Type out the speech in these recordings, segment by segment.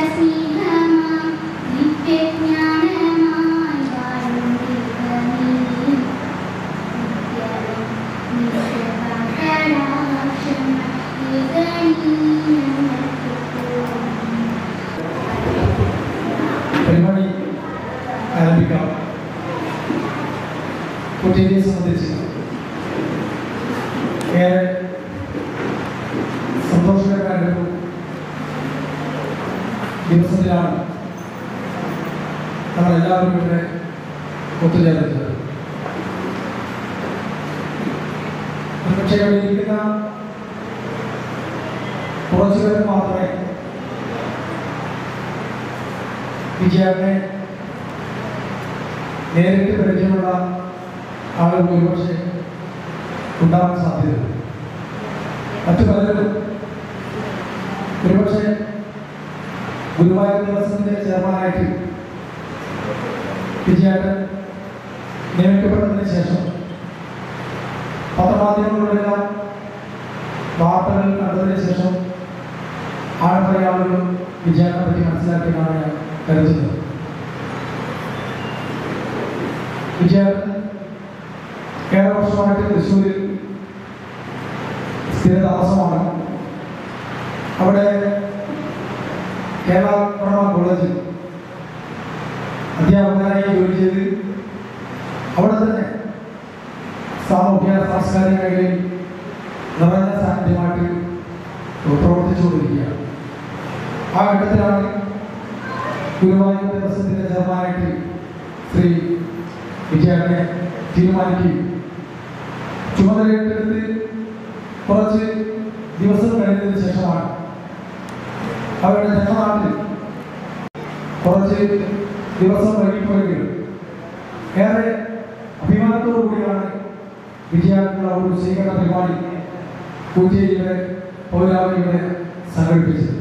സ്നേഹമാം നിത്യജ്ഞാനമായി വാഴും ദൈവമേ. നിത്യവും നിത്യകടാക്ഷം നൽകണേ ഞങ്ങൾക്കെപ്പോഴും. പരിപാടി ആരംഭിക്കാം കുട്ടിയെ സംബന്ധിച്ച് ഏറെ സന്തോഷകരമായ ഒരു ദിവസത്തിലാണ് നമ്മളെല്ലാവരും ഇവിടെ ഒത്തുചേർന്നത് പക്ഷേ ഇവിടെ ഇരിക്കുന്ന കുറച്ചു പേർ മാത്രമേ വിജയാനെ നേരിട്ട് പരിചയമുള്ള ആളുകൾ ഒരുപക്ഷെ ഉണ്ടാകാൻ സാധ്യതയുണ്ട് മറ്റു പലരും ഒരുപക്ഷെ ഗുരുവായൂർ ദിവസത്തിന്റെ ചെയർമാനായിട്ട് വിജയാട്ടൻ നിയമിക്കപ്പെട്ടതിന് ശേഷം പത്രമാധ്യമങ്ങളിലെല്ലാം വാർത്തകൾ കണ്ടതിന് ശേഷം ആഴമായ ആളുകൾ വിജയനെ പറ്റി മനസ്സിലാക്കിയതാണ് ഞാൻ കരുതുന്നത് വിജയൻ ഏറെ വർഷമായിട്ട് തൃശ്ശൂരിൽ സ്ഥിരതാമസമാണ് അവിടെ കേരള പ്രമ കോളേജിൽ അധ്യാപകനായി ജോലി ചെയ്ത് അവിടെ തന്നെ സാമൂഹ്യ സാംസ്കാരിക മേഖലയിൽ നിറഞ്ഞ സാന്നിധ്യമായിട്ട് പ്രവർത്തിച്ചുകൊണ്ടിരിക്കുകയാണ് ആ ഘട്ടത്തിലാണ് ഗുരുവായൂർ ദേവസ്വത്തിന്റെ ചെയർമാനായിട്ട് ശ്രീ വിജയനെ തീരുമാനിക്കുകയും ചുമതല ഏറ്റെടുത്ത് കുറച്ച് ദിവസം കഴിഞ്ഞതിന് ശേഷമാണ് അവരുടെ ജന്മനാട്ടിൽ കുറച്ച് ദിവസം വൈകിപ്പോയെങ്കിലും ഏറെ അഭിമാനത്തോടു കൂടിയാണ് വിജയാനുള്ള ഒരു സ്വീകരണ പരിപാടി കൂറ്റിയിലെ പൗരാവലിയുടെ സംഘടിപ്പിച്ചത്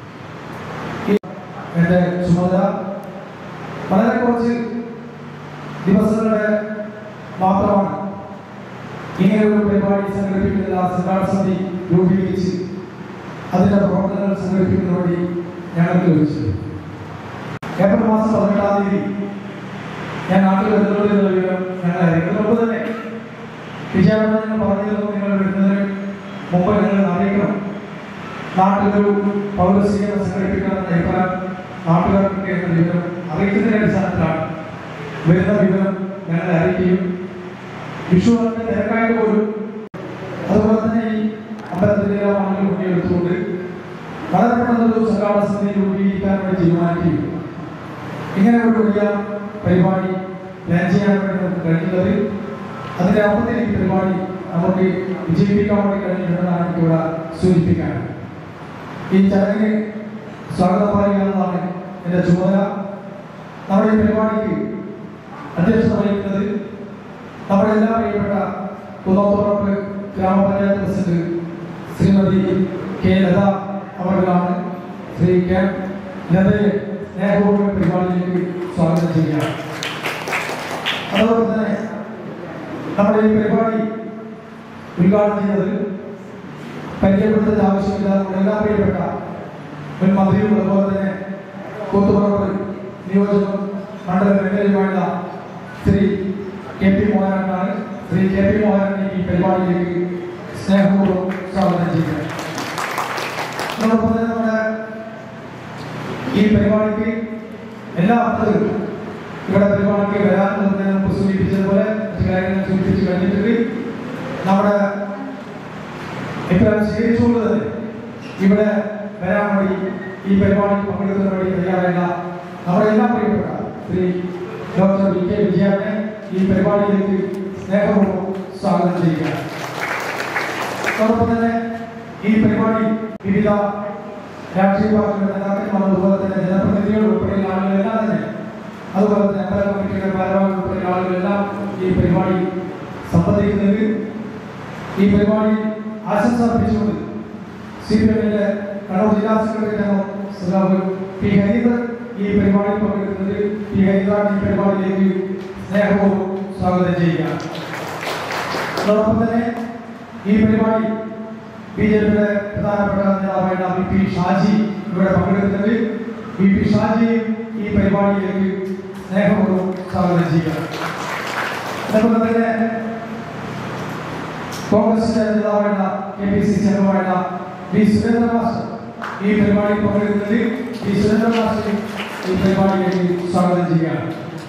എൻ്റെ ചുമതല വളരെ കുറച്ച് ദിവസങ്ങളുടെ മാത്രമാണ് ഇങ്ങനെ ഒരു പരിപാടി സംഘടിപ്പിക്കുന്ന സംഘാടന സമിതി രൂപീകരിച്ച് അതിന്റെ പ്രവർത്തനങ്ങൾ സംഘടിപ്പിക്കുന്നതിന് വേണ്ടി ഞങ്ങൾക്ക് ലഭിച്ചത് ഏപ്രിൽ മാസം പതിനെട്ടാം തീയതി ഞാൻ നാട്ടിൽ വരുന്നത് എന്നുള്ള വിവരം ഞങ്ങൾ അറിയിക്കും മുമ്പ് തന്നെ വിജയപുരം നിങ്ങൾ പറഞ്ഞിരുന്നു നിങ്ങൾ വരുന്നതിന് മുമ്പ് ഞങ്ങൾ അറിയിക്കണം നാട്ടിലൊരു പൗരസ്വീകരണം സംഘടിപ്പിക്കണമെന്ന അഭിപ്രായം നാട്ടുകാർക്ക് എന്ന വിവരം അറിയിക്കുന്നതിന്റെ അടിസ്ഥാനത്തിലാണ് വരുന്ന വിവരം ഞങ്ങളെ അറിയിക്കുകയും വിഷുവിന്റെ തിരക്കായിട്ട് പോലും അതുപോലെ തന്നെ ഈ അമ്പലത്തിലെ ആളുകൾ മുന്നിലെടുത്തുകൊണ്ട് വളരെ പെട്ടെന്നൊരു സംഘാടന സമിതി രൂപീകരിക്കാൻ വേണ്ടി തീരുമാനിക്കുകയും ഇങ്ങനെ ഒരു വലിയ പരിപാടി പ്ലാൻ ചെയ്യാൻ വേണ്ടി നമുക്ക് കഴിയുന്നത് അതിന്റെ അപ്പത്തിൽ ഈ പരിപാടി നമുക്ക് വിജയിപ്പിക്കാൻ വേണ്ടി കഴിഞ്ഞിട്ടുണ്ടെന്നാണ് എനിക്കിവിടെ സൂചിപ്പിക്കാൻ ഈ ചടങ്ങിന് സ്വാഗതം പറയുക എന്നതാണ് എൻ്റെ ചുമതല നമ്മുടെ ഈ പരിപാടിക്ക് അധ്യക്ഷത വഹിക്കുന്നത് നമ്മുടെ എല്ലാ പ്രിയപ്പെട്ട കുന്നോത്തോറപ്പ് ഗ്രാമപഞ്ചായത്ത് പ്രസിഡന്റ് ശ്രീമതി കെ ലത അവർകളാണ് ശ്രീ കെ ലതയെ സ്നേഹപൂർവ്വം പരിപാടിയിലേക്ക് സ്വാഗതം ചെയ്യുകയാണ് അതോടൊപ്പം തന്നെ നമ്മുടെ ഈ പരിപാടി ഉദ്ഘാടനം ചെയ്തത് പരിചയപ്പെടുത്തേണ്ട ആവശ്യമില്ല നമ്മുടെ എല്ലാ പ്രിയപ്പെട്ട മുൻ മന്ത്രിയും അതുപോലെ തന്നെ കൂത്തുപറമ്പ് നിയോജക മണ്ഡലം എംഎൽഎയുമായുള്ള ശ്രീ കെ പി മോഹനാണ് ശ്രീ കെ പി മോഹനെ ഈ പരിപാടിയിലേക്ക് സ്നേഹപൂർവ്വം സ്വാഗതം ചെയ്യുക അതോടൊപ്പം തന്നെ നമ്മുടെ ഈ പരിപാടിക്ക് എല്ലാ അർത്ഥത്തിലും ഇവിടെ പരിപാടിക്ക് വരാൻ തന്നെ നമുക്ക് സൂചിപ്പിച്ചതുപോലെ മറ്റു കാര്യങ്ങൾ സൂചിപ്പിച്ച് കഴിഞ്ഞിട്ടുണ്ട് നമ്മുടെ ഇപ്രായം സ്വീകരിച്ചുകൊണ്ട് തന്നെ ഇവിടെ വരാൻ വേണ്ടി ഈ പരിപാടിയിൽ പങ്കെടുക്കുന്നതിന് വേണ്ടി തയ്യാറായ നമ്മുടെ എല്ലാ പ്രിയപ്പെട്ട ശ്രീ ഡോക്ടർ വി കെ വിജയനെ ഈ പരിപാടിയിലേക്ക് സ്നേഹപൂർവ്വം സ്വാഗതം ചെയ്യുകയാണ് അതോടൊപ്പം തന്നെ ഈ പരിപാടി വിവിധ രാഷ്ട്രീയ പാർട്ടികളുടെ നേതാക്കന്മാർ അതുപോലെ തന്നെ ജനപ്രതിനിധികൾ ഉൾപ്പെടെയുള്ള ആളുകളെല്ലാം തന്നെ അതുപോലെ തന്നെ അമ്പല കമ്മിറ്റിയുടെ ഭാരവാഹികൾ ഉൾപ്പെടെയുള്ള ആളുകളെല്ലാം ഈ പരിപാടി സംബന്ധിക്കുന്നത് ഈ പരിപാടി ആശംസ അർപ്പിച്ചുകൊണ്ട് സി പി എമ്മിന്റെ കണ്ണൂർ ജില്ലാ സെക്രട്ടറി ജനറൽ സഖാവ് പി ഹരീന്ദ്രൻ ഈ പരിപാടിയിൽ പങ്കെടുക്കുന്നത് പി ഹരീന്ദ്രൻ ഈ പരിപാടിയിലേക്ക് സ്നേഹപൂർവ്വം സ്വാഗതം ചെയ്യുക അതോടൊപ്പം തന്നെ ഈ പരിപാടി ബി ജെ പിയുടെ പ്രധാനപ്പെട്ട നേതാവായ വി പി ഷാജി ഇവിടെ പങ്കെടുക്കുന്നത് വി പി ഷാജിയെയും ഈ പരിപാടിയിലേക്ക് സ്നേഹപൂർവ്വം സ്വാഗതം ചെയ്യുക അതുപോലെ തന്നെ കോൺഗ്രസിന്റെ നേതാവായ കെ പി സി സി അംഗമായ വി സുരേന്ദ്ര മാസ്റ്റർ ഈ പരിപാടിയിൽ പങ്കെടുക്കുന്നത് വി സുരേന്ദ്ര മാസ്റ്റർ ഈ പരിപാടിയിലേക്ക് സ്വാഗതം ചെയ്യുകയാണ്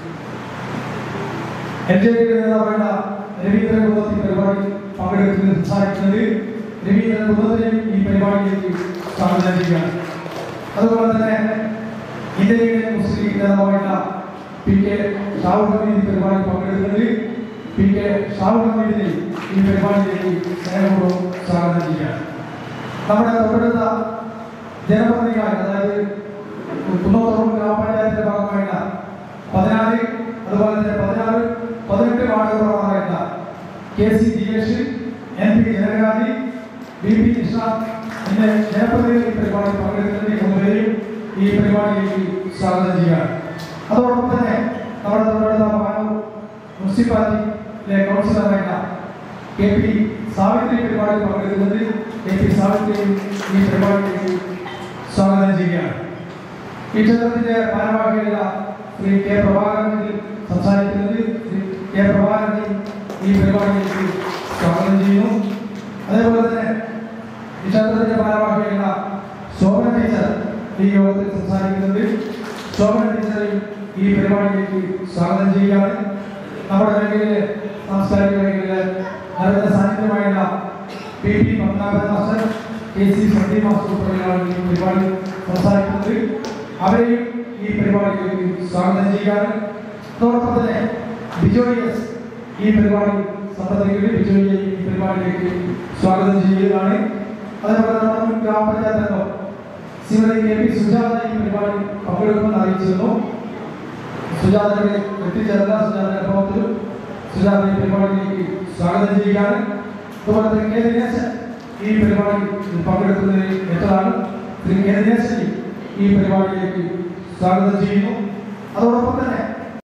എൽ ജെ പിയുടെ നേതാവായ രവീന്ദ്രൻ കുന്നത്തി പരിപാടി പങ്കെടുക്കുന്നത് സംസാരിക്കുന്നത് രവീന്ദ്രൻ കുന്നത്തിനെയും ഈ പരിപാടിയിലേക്ക് സ്വാഗതം ചെയ്യുകയാണ് അതുപോലെ തന്നെ ഇന്ത്യൻ യൂണിയൻ മുസ്ലിം ലീഗ് നേതാവായ പി കെ ഷാഹുൽ ഹമീദ് ഈ പരിപാടി പങ്കെടുക്കുന്നത് പി കെ ഷാഹുൽ ഹമീദിനെ ഈ പരിപാടിയിലേക്ക് സ്നേഹപൂർവ്വം സ്വാഗതം ചെയ്യുകയാണ് നമ്മുടെ തൊട്ടടുത്ത ജനപ്രതിനിധികളായ അതായത് കുന്നോത്തോളം ഗ്രാമപഞ്ചായത്തിന്റെ ഭാഗമായ പതിനാല് അതുപോലെ തന്നെ പതിനാറ് പതിനെട്ട് വാർഡുകളായ K C Jiyesh N P Janakaji B P Krishna എന്നെ ജനപ്രതിനിധി ഈ പരിപാടി പങ്കെടുക്കുന്നതിന് മുമ്പേയും ഈ പരിപാടിയിലേക്ക് സ്വാഗതം ചെയ്യുകയാണ് അതോടൊപ്പം തന്നെ നമ്മുടെ തൊട്ടടുത്ത മാനൂർ മുനിസിപ്പാലിറ്റിയിലെ കൗൺസിലറായ കെ പി സാവിത്രി പരിപാടി പങ്കെടുക്കുന്നത് കെ പി സാവിത്രിയും ഈ പരിപാടിയിലേക്ക് സ്വാഗതം ചെയ്യുകയാണ് ഈ ക്ഷേത്രത്തിന്റെ ഭാരവാഹിയായ ശ്രീ കെ പ്രഭാകരൻ സംസാരിക്കുന്നത് ശ്രീ കെ പ്രഭാകരൻ ഈ പരിപാടിയിലേക്ക് സ്വാഗതം ചെയ്യുന്നു അതേപോലെ തന്നെ ഈ ക്ഷേത്രത്തിന്റെ ഭാരവാഹിയായ ശോഭന ടീച്ചർ ഈ യോഗത്തിൽ സംസാരിക്കുന്നത് ശോഭന ടീച്ചറെയും ഈ പരിപാടിയിലേക്ക് സ്വാഗതം ചെയ്യുകയാണ് നമ്മുടെ മേഖലയിലെ സാംസ്കാരിക മേഖലയിലെ നല്ല സാന്നിധ്യമായുള്ള P P Padmanabhan master K C Sandeep master ഉൾപ്പെടെയാണ് ഈ പരിപാടി സംസാരിക്കുന്നത് അവരെയും ഈ പരിപാടിയിലേക്ക് സ്വാഗതം ചെയ്യുകയാണ് അതോടൊപ്പം തന്നെ ബിജോയ് എസ് ഈ പരിപാടി സംബന്ധിക്കുന്നത് ബിജോയിയെ ഈ പരിപാടിയിലേക്ക് സ്വാഗതം ചെയ്യുകയാണ് അതേപോലെ തന്നെ നമ്മുടെ ഗ്രാമപഞ്ചായത്ത് അംഗം ശ്രീമതി കെ പി സുജാത ഈ പരിപാടി പങ്കെടുക്കുമെന്ന് അറിയിച്ചിരുന്നു സുജാതയുടെ എത്തിച്ചേർന്ന സുജാതയുടെ അനുഭവത്തിലും സുജാത ഈ പരിപാടിയിലേക്ക് സ്വാഗതം ചെയ്യുകയാണ് അതുപോലെ തന്നെ കെ ദിനേശൻ ഈ പരിപാടിയിൽ പങ്കെടുക്കുന്നതിൽ എത്തതാണ് ശ്രീ കെ ദിനേശനെ ഈ പരിപാടിയിലേക്ക് സ്വാഗതം ചെയ്യുന്നു അതോടൊപ്പം തന്നെ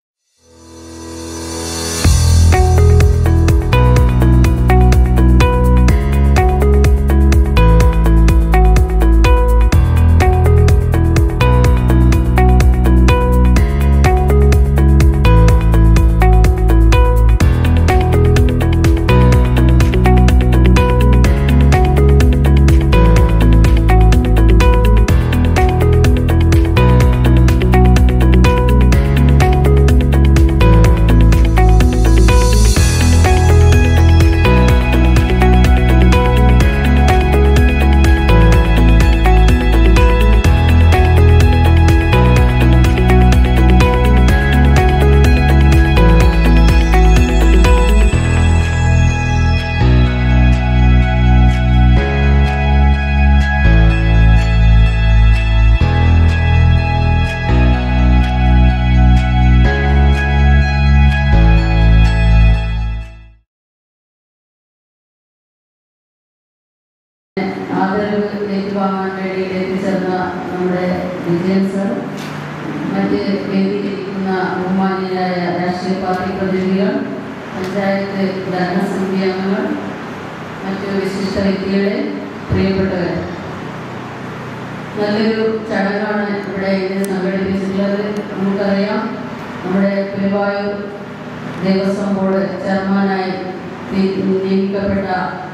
ആദരവ് ഏറ്റുവാങ്ങാൻ വേണ്ടി എത്തിച്ചേർന്ന നമ്മുടെ വിജയൻ സർ മറ്റ് വേദിയിലിരിക്കുന്ന ബഹുമാന്യരായ രാഷ്ട്രീയ പാർട്ടി പ്രതിനിധികൾ പഞ്ചായത്ത് ഭരണസമിതി അംഗങ്ങൾ മറ്റു വിശിഷ്ട വ്യക്തികളെ പ്രിയപ്പെട്ടവർ നല്ലൊരു ചടങ്ങാണ് ഇവിടെ ഇത് സംഘടിപ്പിച്ചിട്ടുള്ളത് നമുക്കറിയാം നമ്മുടെ പെരുവായൂർ ദേവസ്വം ബോർഡ് ചെയർമാനായി നി- നിയമിക്കപ്പെട്ട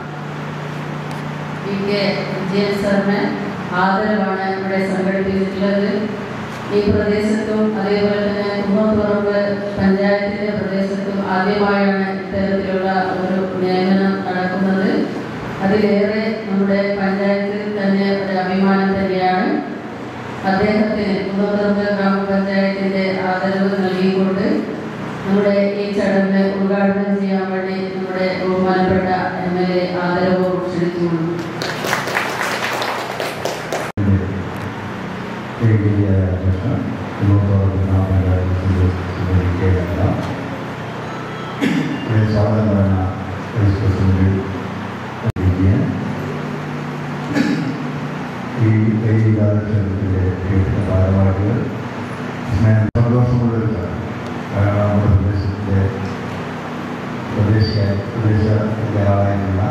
പി കെ വിജയൻ സാറിന് ആദരവാണ് ഇവിടെ സംഘടിപ്പിച്ചിട്ടുള്ളത് ഈ പ്രദേശത്തും അതേപോലെ തന്നെ കുന്നപ്പുറമ്പ് പഞ്ചായത്തിന്റെ പ്രദേശത്തും ആദ്യമായാണ് ഇത്തരത്തിലുള്ള ഒരു നിയമനം നടക്കുന്നത് അതിലേറെ നമ്മുടെ പഞ്ചായത്തിൽ തന്നെ ഒരു അഭിമാനം തന്നെയാണ് അദ്ദേഹത്തിന് കുന്നപ്പുറമ്പ് ഗ്രാമപഞ്ചായത്തിന്റെ ആദരവ് നൽകിക്കൊണ്ട് നമ്മുടെ ഈ ചടങ്ങ് ഉദ്ഘാടനം ചെയ്യാൻ വേണ്ടി നമ്മുടെ ബഹുമാനപ്പെട്ട എം എൽ എ ആദരവോട് ക്ഷണിച്ചുകൊള്ളുന്നു വേദിയ അധ്യക്ഷൻ സ്വീകരിക്കുകയല്ല സ്വാഗതം പറഞ്ഞ വൈസ് പ്രസിഡന്റ് വിജയൻ ഈ വേദികാലക്ഷേത്രത്തിലെ വിവിധ ഭാരവാഹികൾ സ്നേഹം സന്തോഷമുള്ളൊരു കാരണം നമ്മുടെ പ്രദേശത്തിൻ്റെ പ്രദേശ പ്രദേശത്തിലുള്ള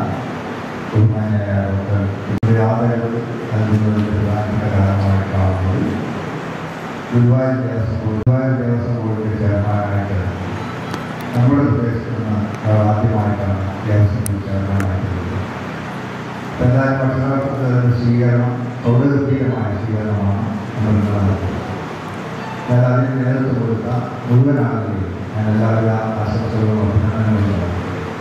ബഹുമാന്യരായ ഡോക്ടർ ആദരവ് നൽകുന്നതിന് പ്രധാനപ്പെട്ട കാരണമായി കാണുന്നത് ഗുരുവായൂർ ദേവസ്വം ബോർഡ് ഗുരുവായൂർ ദേവസ്വം ബോർഡിൻ്റെ ചെയർമാനായിട്ട് നമ്മുടെ പ്രദേശത്ത് നിന്ന് ആദ്യമായിട്ടാണ് ദേവസ്വം ബോർഡ് ചെയർമാനായിട്ടുള്ളത് എന്തായാലും ഭക്ഷണത്തിന് സ്വീകരണം സൗകര്യമായ സ്വീകരണമാണ് നമ്മൾ ഇന്ന് നടത്തുന്നത് എന്നാൽ അതിന് നേതൃത്വം കൊടുത്ത മുഴുവൻ ആളുകളെയും ഞാൻ എല്ലാവിധ ആശംസകളും അഭിനന്ദനങ്ങളും നൽകുന്നു.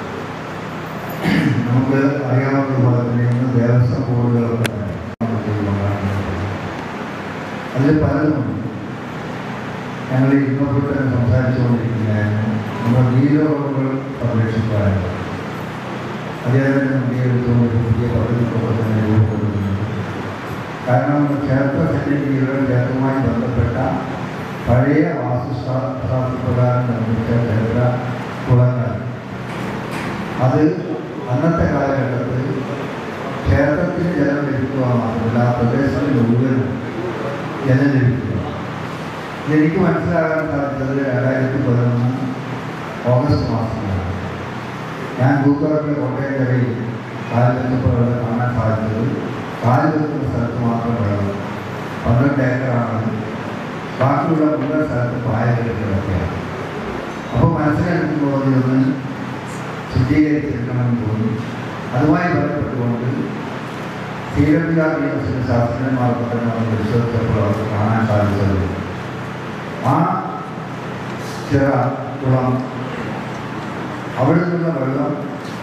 നമുക്ക് അറിയാവുന്നതുപോലെ തന്നെ ഇന്ന് ദേവസ്വം ബോർഡുകളൊക്കെ തന്നെ നമുക്ക് കൊണ്ടാടുന്നത്. അതിൽ പലതും ഞങ്ങൾ ഇന്നപ്പോൾ തന്നെ സംസാരിച്ചുകൊണ്ടിരിക്കുകയായിരുന്നു നമ്മുടെ നീലറോഡുകൾ സംരക്ഷിക്കാറുണ്ട് അദ്ദേഹത്തിൻ്റെ മുൻകൈയെടുത്തുകൊണ്ട് പുതിയ പദ്ധതികളൊക്കെ തന്നെ രൂപപ്പെടുന്നുണ്ട് കാരണം ക്ഷേത്ര സന്നിധികൾ ക്ഷേത്രവുമായി ബന്ധപ്പെട്ട പഴയ വാസ്തുശാസ്ത്രപ്രകാരം നിർമ്മിച്ച ക്ഷേത്ര കുളങ്ങൾ അത് അന്നത്തെ കാലഘട്ടത്തിൽ ക്ഷേത്രത്തിന് ജലം ലഭിക്കുക മാത്രമല്ല ആ പ്രദേശത്തിന് മുഴുവനും ജലം ലഭിക്കുക എനിക്ക് മനസ്സിലാകാൻ സാധിച്ചത് രണ്ടായിരത്തി പതിനൊന്ന് ഓഗസ്റ്റ് മാസത്തിലാണ് ഞാൻ ഭൂത്തോട്ടിലെ കോട്ടയം കരയിൽ കാലിൽ വെച്ചപ്പോൾ അവിടെ കാണാൻ സാധിച്ചത് കാലിൽ വെക്കുന്ന സ്ഥലത്ത് മാത്രം വെള്ളം പന്ത്രണ്ട് ഏക്കറാണ് ബാക്കിയുള്ള മുഴുവൻ സ്ഥലത്ത് പായകൾ കിടക്കുകയാണ് അപ്പോൾ മനസ്സിലാക്കുമ്പോൾ ഇതൊന്ന് ശുദ്ധീകരിച്ചെടുക്കണമെന്ന് തോന്നി അതുമായി ബന്ധപ്പെട്ടുകൊണ്ട് ശ്രീരംഗ യൂണിവേഴ്സിറ്റി ശാസ്ത്രജ്ഞന്മാർക്ക് തന്നെ നമ്മൾ പരിശോധിച്ചപ്പോൾ അവർക്ക് കാണാൻ സാധിച്ചത് ആ ചിറ കുളം അവിടെ നിന്നുള്ള വെള്ളം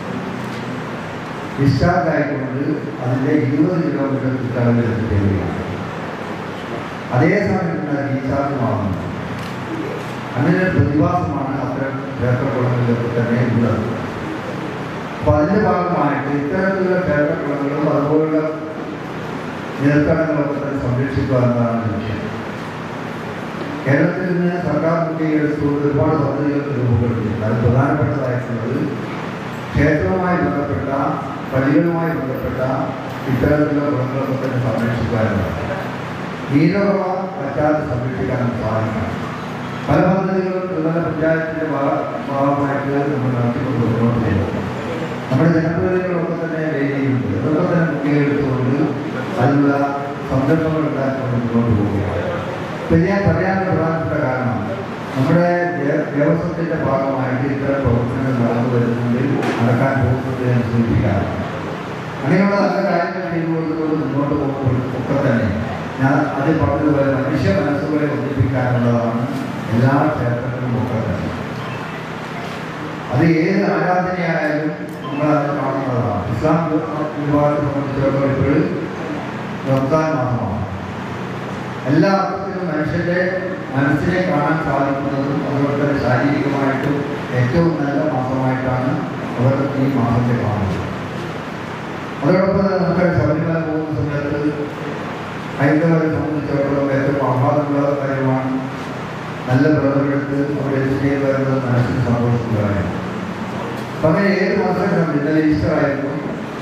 ഡിസ്ചാർജ് ആയിക്കൊണ്ട് അതിൻ്റെ ഇരുപത് കിലോമീറ്റർ ചുറ്റളവിൽ എത്തിച്ചേരുകയാണ് അതേ സമയത്ത് റീചാർജുമാകുന്നത് അങ്ങനെ ഒരു പ്രതിഭാസമാണ് അത്തരം ക്ഷേത്രക്കുളങ്ങളിലൊക്കെ തന്നെ ഉള്ളത് അപ്പോൾ അതിൻ്റെ ഭാഗമായിട്ട് ഇത്തരത്തിലുള്ള ക്ഷേത്രക്കുളങ്ങളും അതുപോലുള്ള നീർത്തടങ്ങളൊക്കെ തന്നെ സംരക്ഷിക്കുക എന്നതാണ് ലക്ഷ്യം കേരളത്തിൽ നിന്ന് സർക്കാർ മുൻകൈയെടുത്തുകൊണ്ട് ഒരുപാട് പദ്ധതികൾ രൂപപ്പെടുത്തിയിട്ടുണ്ട് അത് പ്രധാനപ്പെട്ടതായിട്ടുള്ളത് ക്ഷേത്രവുമായി ബന്ധപ്പെട്ട പള്ളികളുമായി ബന്ധപ്പെട്ട ഇത്തരത്തിലുള്ള കുളങ്ങളൊക്കെ തന്നെ സംരക്ഷിക്കാനുള്ളത് നീലവ പറ്റാതെ സംരക്ഷിക്കാനും സാധിക്കണം പല പദ്ധതികളും ത്രിതല പഞ്ചായത്തിൻ്റെ ഭാ- ഭാഗമായിട്ട് നമ്മൾ നടത്തിക്കൊണ്ട് മുന്നോട്ട് പോകുന്നു നമ്മുടെ ജനപ്രതിനിധികളൊക്കെ തന്നെ വേദിയുണ്ട് അതൊക്കെ തന്നെ മുൻകൈയെടുത്തുകൊണ്ട് അതിനുള്ള സംരംഭങ്ങൾ ഉണ്ടാക്കിക്കൊണ്ട് മുന്നോട്ട് പോവുകയാണ് ഇപ്പം ഞാൻ പറയാനുള്ള പ്രധാനപ്പെട്ട കാരണം നമ്മുടെ ദേ- ദേവസ്വത്തിൻ്റെ ഭാഗമായിട്ട് ഇത്തരം പ്രവർത്തനങ്ങൾ നടന്നു വരുന്നുണ്ട് നടക്കാൻ പോകുന്നത് എന്ന് സൂചിപ്പിക്കാറുണ്ട് അങ്ങനെയുള്ള നല്ല കാര്യങ്ങൾ ചെയ്തു കൊടുത്തുകൊണ്ട് മുന്നോട്ട് പോകുമ്പോൾ ഒക്കെ തന്നെ ഞാൻ അത് പറഞ്ഞതുപോലെ മനുഷ്യ മനസ്സുകളെ ഒന്നിപ്പിക്കാനുള്ളതാണ് എല്ലാ ക്ഷേത്രങ്ങളിലും ഒക്കെ തന്നെ അത് ഏത് ആരാധനയായാലും നമ്മൾ അത് കാണുന്നതാണ് ഇസ്ലാം വിഭാഗത്തെ സംബന്ധിച്ചിടത്തോളം ഇപ്പോഴും റംസാൻ മാസമാണ് എല്ലാ അർത്ഥത്തിലും മനുഷ്യന്റെ മനസ്സിനെ കാണാൻ സാധിക്കുന്നതും അതുപോലെ തന്നെ ശാരീരികമായിട്ടും ഏറ്റവും നല്ല മാസമായിട്ടാണ് അവർ ഈ മാസത്തെ കാണുന്നത് അതോടൊപ്പം തന്നെ നമുക്ക് ശബരിമല പോകുന്ന സമയത്ത് ഹൈന്ദവരെ സംബന്ധിച്ചിടത്തോളം ഏറ്റവും ആഹ്ലാദമുള്ള കാര്യമാണ് നല്ല വ്രതമെടുത്ത് അവിടെ എത്തിച്ചേരി വരുന്നത് മനസ്സിന് സന്തോഷമുള്ള കാര്യമാണ് അപ്പം അങ്ങനെ ഏത് മാസം ഇന്നലെ ഈസ്റ്റർ ആയിരുന്നു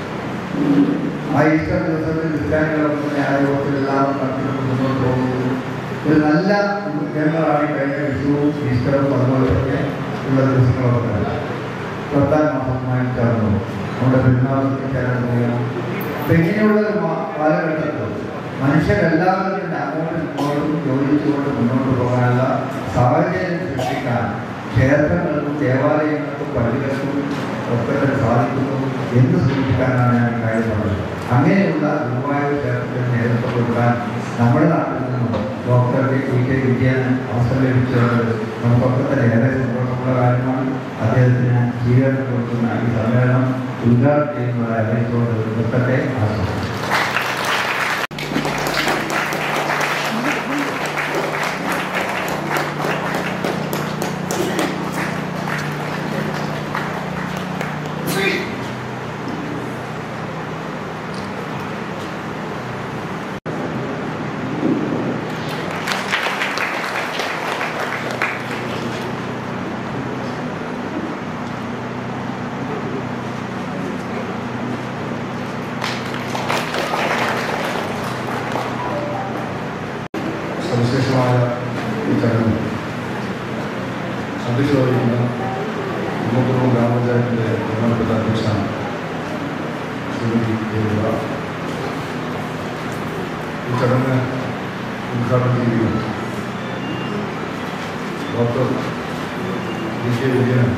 ആ ഈസ്റ്റർ ദിവസത്തിൽ ക്രിസ്ത്യാനികളൊക്കെ തന്നെ ആ യോഗത്തിലെല്ലാം നടത്തിക്കൊണ്ട് മുന്നോട്ട് പോകുന്നത് ഒരു നല്ല ജനങ്ങളാണ് ഈ കഴിഞ്ഞ വിഷുവും ഈസ്റ്ററും അതുപോലെ തന്നെ ഉള്ള ദിവസങ്ങളൊക്കെ തന്നെ പത്താം മാസമായി ചേർന്നു നമ്മുടെ പെരുന്നാളൊക്കെ ചേർന്ന് പോകണം അപ്പം ഇങ്ങനെയുള്ള ഒരു മാ- കാലഘട്ടത്തിൽ മനുഷ്യരെല്ലാവരും തന്നെ അങ്ങോട്ടും ഇങ്ങോട്ടും യോജിച്ചുകൊണ്ട് മുന്നോട്ട് പോകാനുള്ള സാഹചര്യം സൃഷ്ടിക്കാൻ ക്ഷേത്രങ്ങൾക്കും ദേവാലയങ്ങൾക്കും പള്ളികൾക്കും ഒക്കെ തന്നെ സാധിക്കുന്നു എന്ന് സൂചിപ്പിക്കാനാണ് ഞാൻ ഈ കാര്യം പറഞ്ഞത് അങ്ങനെയുള്ള ഗുരുവായൂർ ക്ഷേത്രത്തിന് നേതൃത്വം കൊടുക്കാൻ നമ്മുടെ നാട്ടിൽ നിന്നും ഡോക്ടർ പി കെ വിജയൻ അവസരം ലഭിച്ചത് നമുക്കൊക്കെ തന്നെ ഏറെ സന്തോഷമുള്ള കാര്യമാണ് അദ്ദേഹത്തിന് സ്വീകരണം കൊടുക്കുന്ന ഈ സമ്മേളനം ഉദ്ഘാടനം ചെയ്യുന്നതായി അറിയിച്ചുകൊണ്ട് നിർത്തട്ടെ ആശംസിക്കുന്നു സവിശേഷമായ ഈ ചടങ്ങ് അധ്യക്ഷത വഹിക്കുന്ന കുമ്മക്കുളം ഗ്രാമപഞ്ചായത്തിൻ്റെ ബഹുമാനപ്പെട്ട അധ്യക്ഷനാണ് ശ്രീമതി ദേവിക ഈ ചടങ്ങ് ഉദ്ഘാടനം ചെയ്യുകയും ഡോക്ടർ വി കെ വിജയൻ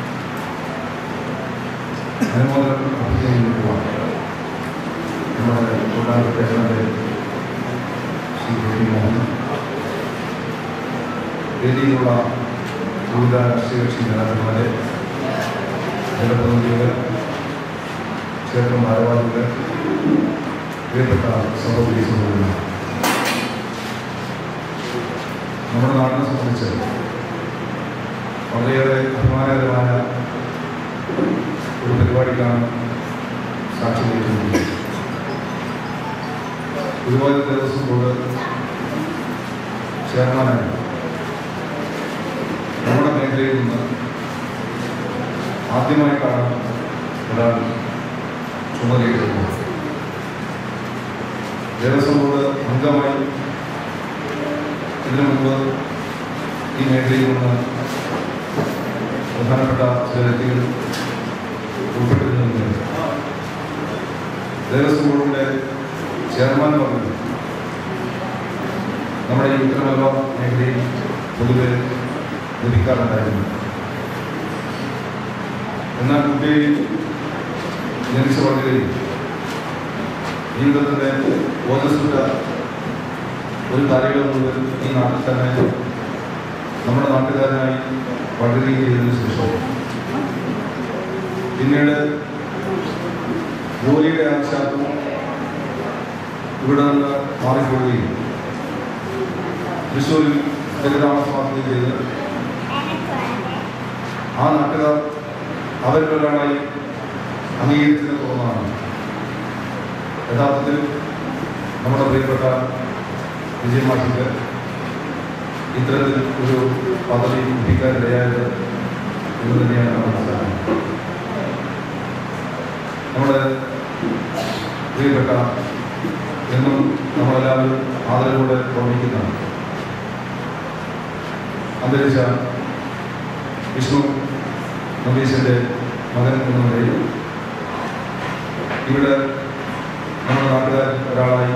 അനുമോദനം അഭിനയിക്കുവാണ് നമ്മുടെ കൂടാതെ president Shri K P Mohan വേദിയിലുള്ള വിവിധ രാഷ്ട്രീയ കക്ഷി നേതാക്കന്മാരെ ജനപ്രതിനിധികൾ ക്ഷേത്രം ഭാരവാഹികൾ പ്രിയപ്പെട്ട സഹോദരി സഹോദരന്മാർ നമ്മുടെ നാടിനെ സംബന്ധിച്ച് വളരെയേറെ അഭിമാനകരമായ ഒരു പരിപാടിക്കാണ് സാക്ഷ്യം വഹിക്കുന്നത് ഒരുപാട് ദേവസ്വം ബോർഡ് ചെയർമാനായി നമ്മുടെ മേഖലയിൽ നിന്ന് ആദ്യമായിട്ടാണ് ഒരാൾ ചുമതലയെടുക്കുന്നത് ദേവസ്വം ബോർഡ് അംഗമായി ഇതിനു മുമ്പ് ഈ മേഖലയിൽ നിന്ന് പ്രധാനപ്പെട്ട ചില വ്യക്തികൾ ഉൾപ്പെട്ടിരുന്നുണ്ട് ദേവസ്വം ബോർഡിന്റെ ചെയർമാൻ പറഞ്ഞു നമ്മുടെ ഈ ഉത്തരമലബാർ മേഖലയിൽ പൊതുവെ ലഭിക്കാറുണ്ടായിരുന്നു എന്നാൽ കുട്ടി ജനിച്ചു വളരുകയും ജീവിതത്തിൻ്റെ ഓജസ്സുറ്റ ഒരു കാര്യം മുതൽ ഈ നാട്ടിൽ തന്നെ നമ്മുടെ നാട്ടുകാരനായി വളരുകയും ചെയ്തതിനു ശേഷം പിന്നീട് ജോലിയുടെ ആവശ്യാർത്ഥം ഇവിടെ നിന്ന് മാറിപ്പോവുകയും തൃശ്ശൂരിൽ സ്ഥിരതാമസമാക്കുകയും ചെയ്ത് ആ നാട്ടുകാർ അവരിലൊരാളായി അംഗീകരിച്ചതിനെ തുടർന്നാണ് യഥാർത്ഥത്തിൽ നമ്മുടെ പ്രിയപ്പെട്ട വിജയ മാഷിക്ക് ഇത്തരത്തിൽ ഒരു പദവി ലഭിക്കാനിടയായത് എന്ന് തന്നെയാണ് നമ്മൾ മനസ്സിലാക്കുന്നത് നമ്മുടെ പ്രിയപ്പെട്ട എന്നും നമ്മളെല്ലാവരും ആദരവോടെ ഓർമ്മിക്കുന്ന അന്തരിച്ച വിഷ്ണു നമ്പീശന്റെ മകൻ എന്ന നിലയിൽ ഇവിടെ നമ്മുടെ നാട്ടുകാരിൽ ഒരാളായി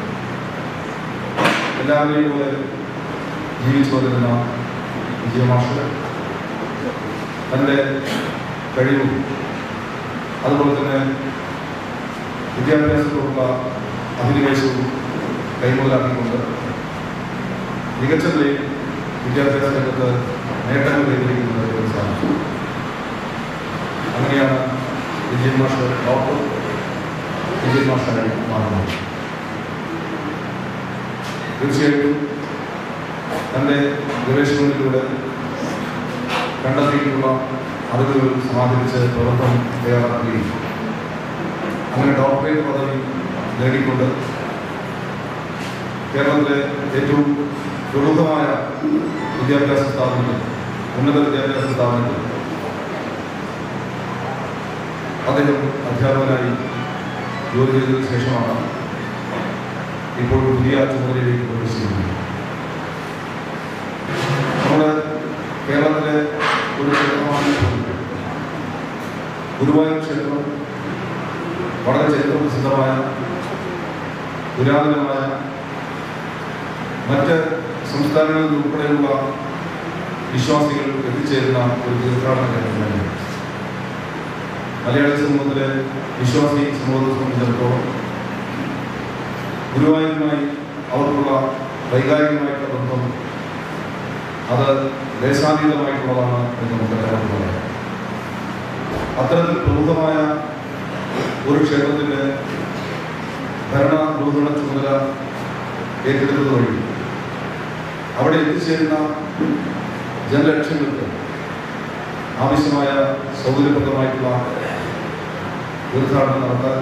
എല്ലാവരെയും പോലെ ജീവിച്ചു വരുന്ന വിജയമാഷ് തൻ്റെ കഴിവും അതുപോലെ തന്നെ വിദ്യാഭ്യാസത്തോടുള്ള അഭിനിവേശവും കൈമുതലാക്കിക്കൊണ്ട് മികച്ച നിലയിൽ വിദ്യാഭ്യാസ രംഗത്ത് നേട്ടങ്ങൾ കൈവരിക്കുന്നത് സാധിച്ചു അങ്ങനെയാണ് വിജയൻ മാഷ് ഡോക്ടർ വിജയൻ മാഷായി മാറുന്നത് തീർച്ചയായിട്ടും തൻ്റെ ഗവേഷണങ്ങളിലൂടെ കണ്ടെത്തിയിട്ടുള്ള അറിവുകൾ സമാഹരിച്ച് പ്രവർത്തനം തയ്യാറാക്കുകയും അങ്ങനെ ഡോക്ടറേറ്റ് പദവി നേടിക്കൊണ്ട് കേരളത്തിലെ ഏറ്റവും പ്രമുഖമായ വിദ്യാഭ്യാസ സ്ഥാപനത്തിൽ ഉന്നത വിദ്യാഭ്യാസ സ്ഥാപനത്തിൽ അദ്ദേഹം അധ്യാപകനായി ജോലി ചെയ്തതിനു ശേഷമാണ് ഇപ്പോൾ പുതിയ ചുമതലയിലേക്ക് പ്രവേശിക്കുന്നത് നമ്മുടെ കേരളത്തിലെ ഒരു ക്ഷേത്രമാണ് ഗുരുവായൂർ ക്ഷേത്രം വളരെ ചരിത്ര പ്രസിദ്ധമായ പുരാതനമായ മറ്റ് സംസ്ഥാനങ്ങളിൽ ഉൾപ്പെടെയുള്ള വിശ്വാസികൾ എത്തിച്ചേരുന്ന ഒരു തീർത്ഥാടന കേന്ദ്രമാണ് മലയാളി സമൂഹത്തിലെ വിശ്വാസി സമൂഹത്തെ സംബന്ധിച്ചിടത്തോളം ഗുരുവായൂരുമായി അവർക്കുള്ള വൈകാരികമായിട്ടുള്ള ബന്ധം അത് ദേശാതീതമായിട്ടുള്ളതാണ് എന്ന് നമുക്ക് എല്ലാവർക്കും പറയാം അത്തരത്തിൽ പ്രമുഖമായ ഒരു ക്ഷേത്രത്തിൻ്റെ ഭരണ നിർവഹണ ചുമതല ഏറ്റെടുത്തത് വഴി അവിടെ എത്തിച്ചേരുന്ന ജനലക്ഷങ്ങൾക്ക് ആവശ്യമായ സൗകര്യപ്രദമായിട്ടുള്ള തീർത്ഥാടനം നടത്താൻ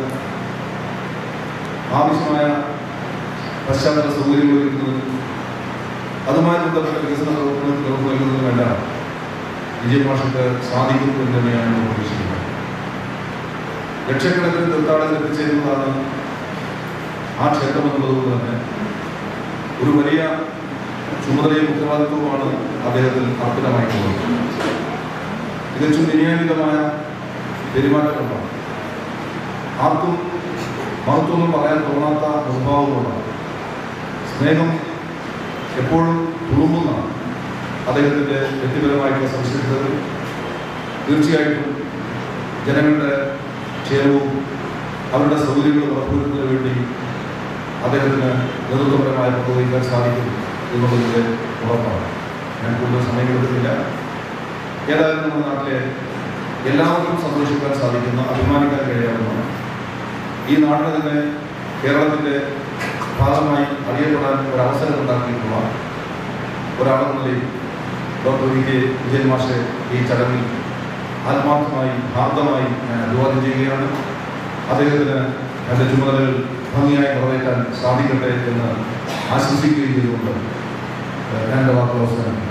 ആവശ്യമായ പശ്ചാത്തല സൗകര്യങ്ങൾ ഒരുക്കുന്നതിനും അതുമായി ബന്ധപ്പെട്ട വികസന പ്രവർത്തനങ്ങൾക്ക് നേതൃത്വം നൽകുന്നതിനുമെല്ലാം വിജയ മാഷക്ക് സാധിക്കും എന്ന് തന്നെയാണ് നമ്മൾ പ്രതീക്ഷിക്കുന്നത് ലക്ഷക്കണക്കിന് തീർത്ഥാടകർ എത്തിച്ചേരുന്നതാണ് ആ ക്ഷേത്രം എന്നുള്ളതുകൊണ്ട് തന്നെ ഒരു വലിയ ചുമതലയും ഉത്തരവാദിത്വവുമാണ് അദ്ദേഹത്തിൽ അർപ്പിതമായിട്ടുള്ളത് തികച്ചും വിനിയോഗിതമായ പെരുമാറ്റമുണ്ടാണ് ആർക്കും മഹത്വമൊന്നും പറയാൻ തോന്നാത്ത സ്വഭാവമുള്ള സ്നേഹം എപ്പോഴും തുളുമ്പുന്നതാണ് അദ്ദേഹത്തിൻ്റെ വ്യക്തിപരമായിട്ടുള്ള സവിശേഷതകൾ തീർച്ചയായിട്ടും ജനങ്ങളുടെ ക്ഷേമവും അവരുടെ സൗകര്യങ്ങളും ഉറപ്പുവരുത്തുന്നതിന് വേണ്ടി അദ്ദേഹത്തിന് നേതൃത്വപരമായി പങ്കുവഹിക്കാൻ സാധിക്കും എന്നുള്ളതിൻ്റെ ഉറപ്പാണ് ഞാൻ കൂടുതൽ സമയം എടുക്കുന്നില്ല ഏതായാലും നമ്മുടെ നാട്ടിലെ എല്ലാവർക്കും സന്തോഷിക്കാൻ സാധിക്കുന്ന അഭിമാനിക്കാൻ കഴിയാവുന്ന ഈ നാടിന് തന്നെ കേരളത്തിൻ്റെ ഭാഗമായി അറിയപ്പെടാൻ ഒരു അവസരം ഉണ്ടാക്കിയിട്ടുള്ള ഒരാളെന്ന നിലയിൽ ഡോക്ടർ വി കെ വിജയൻ മാഷെ ഈ ചടങ്ങിൽ ആത്മാർത്ഥമായി ഭാഗമായി ഞാൻ അഭിവാദ്യം ചെയ്യുകയാണ് അദ്ദേഹത്തിന് എൻ്റെ ചുമതലകൾ ഭംഗിയായി നിറവേറ്റാൻ സാധിക്കട്ടെ എന്ന് ആശംസിക്കുകയും ചെയ്തുകൊണ്ട് ഏഹ്, ഞാൻ എൻ്റെ വാക്കുകൾ അവസാനിപ്പിക്കുന്നു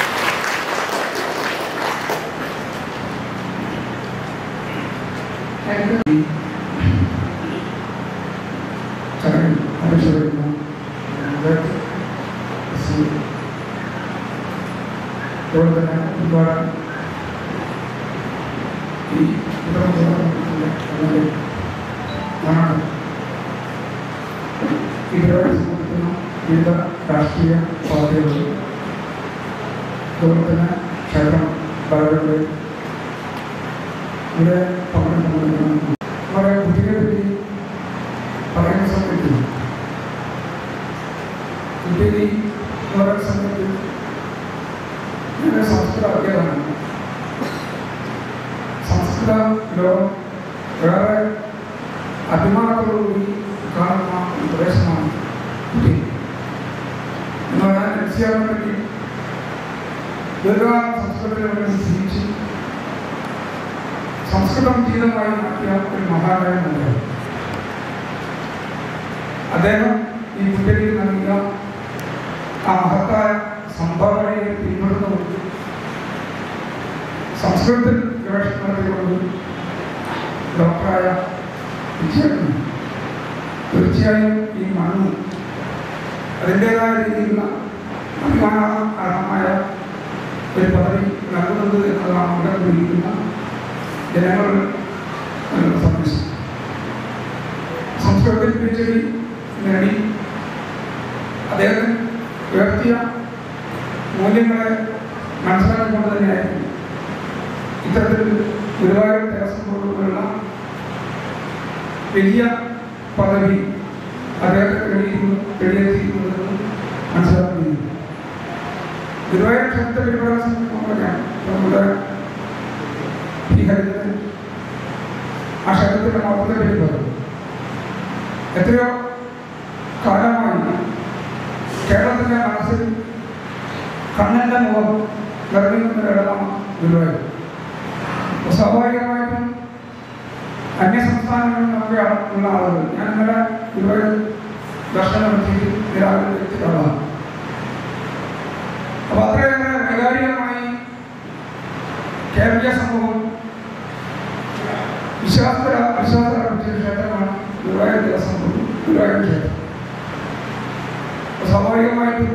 അടുത്ത ചടങ്ങിൽ അപേക്ഷ വരുന്ന അതുപോലെ തന്നെ ഒരുപാട് ഈ നാട് ഈ പരിപാടി സംബന്ധിക്കുന്ന വിവിധ രാഷ്ട്രീയ പാർട്ടികൾ അതുപോലെ തന്നെ ക്ഷേത്രം ഭാരതങ്ങൾ ഇവിടെ പങ്കെടുക്കുന്ന നമ്മുടെ കുട്ടികളെ പറ്റി പറയുന്ന സമയത്ത് കുട്ടികളി എന്ന് പറയുന്ന സമയത്ത് ഞാൻ സംസ്കൃത അധ്യാപകനാണ് സംസ്കൃത ലോകം വേറെ അഭിമാനത്തോടുകൂടി കാണുന്ന ഒരു പ്രദേശമാണ് കുട്ടി എന്നാൽ ഞാൻ എൻ സി ആറിനെ പറ്റി ദീർഘകാലം സംസ്കൃതത്തിൽ വേണ്ടി ജീവിച്ച് സംസ്കൃതം ജീവിതമായി മാറ്റിയ ഒരു മഹാനായ അദ്ദേഹം ഈ കുട്ടികളിൽ നൽകിയ ആ മഹത്തായ സംഭാവനയെ പിന്തുടർന്നുകൊണ്ട് സംസ്കൃതത്തിൽ ഗവേഷണം നടത്തിക്കൊണ്ട് ഡോക്ടറായ വിജയൻ തീർച്ചയായും ഈ മണ്ണ് അതിൻ്റെതായ രീതിയിലുള്ള അഭിമാനകരമായ ഒരു പദവി നൽകുന്നത് എന്നതാണ് അവിടെ കൂടിയിരിക്കുന്ന ജനങ്ങൾ നൽകുന്ന സന്ദേശം സംസ്കൃതത്തിൽ പി എച്ച് ഡി നേടി അദ്ദേഹം ഉയർത്തിയ മൂല്യങ്ങളെ മനസ്സിലാക്കിക്കൊണ്ട് തന്നെയായിരുന്നു ഇത്തരത്തിൽ ഗുരുവായൂർ ദേവസ്വം ബോർഡുകളുള്ള വലിയ പദവി അദ്ദേഹത്തെ കഴിയുന്നു കഴിയെത്തിയിരിക്കുന്നതെന്ന് മനസ്സിലാക്കുന്നു ഗുരുവായൂർ ക്ഷേത്ര പരിപാലന സംബന്ധിക്കാൻ നമ്മുടെ ഈ ഹരിതൻ ആ ക്ഷേത്രത്തിന്റെ മഹത്വത്തെ പറ്റി പറഞ്ഞു എത്രയോ കാലമായി കേരളത്തിന്റെ മനസ്സിൽ കണ്ണന്റെ മുഖം നിറഞ്ഞിരിക്കുന്ന ഇടമാണ് ഗുരുവായൂർ അപ്പോൾ സ്വാഭാവികമായിട്ടും അന്യ സംസ്ഥാനങ്ങളിൽ നിന്നൊക്കെ ഉള്ള ആളുകൾ ഞാൻ ഇന്നലെ ഗുരുവായൂർ ദർശനം നടത്തി രാവിലെ എത്തിച്ച ആളാണ് അപ്പോൾ അത്രയേറെ വൈകാരികമായി കേരളീയ സമൂഹം വിശ്വാസ വിശ്വാസ ക്ഷേത്രമാണ് ഗുരുവായൂർ ദേവസ്വം ബോർഡ് ഗുരുവായൂർ ക്ഷേത്രം അപ്പോൾ സ്വാഭാവികമായിട്ടും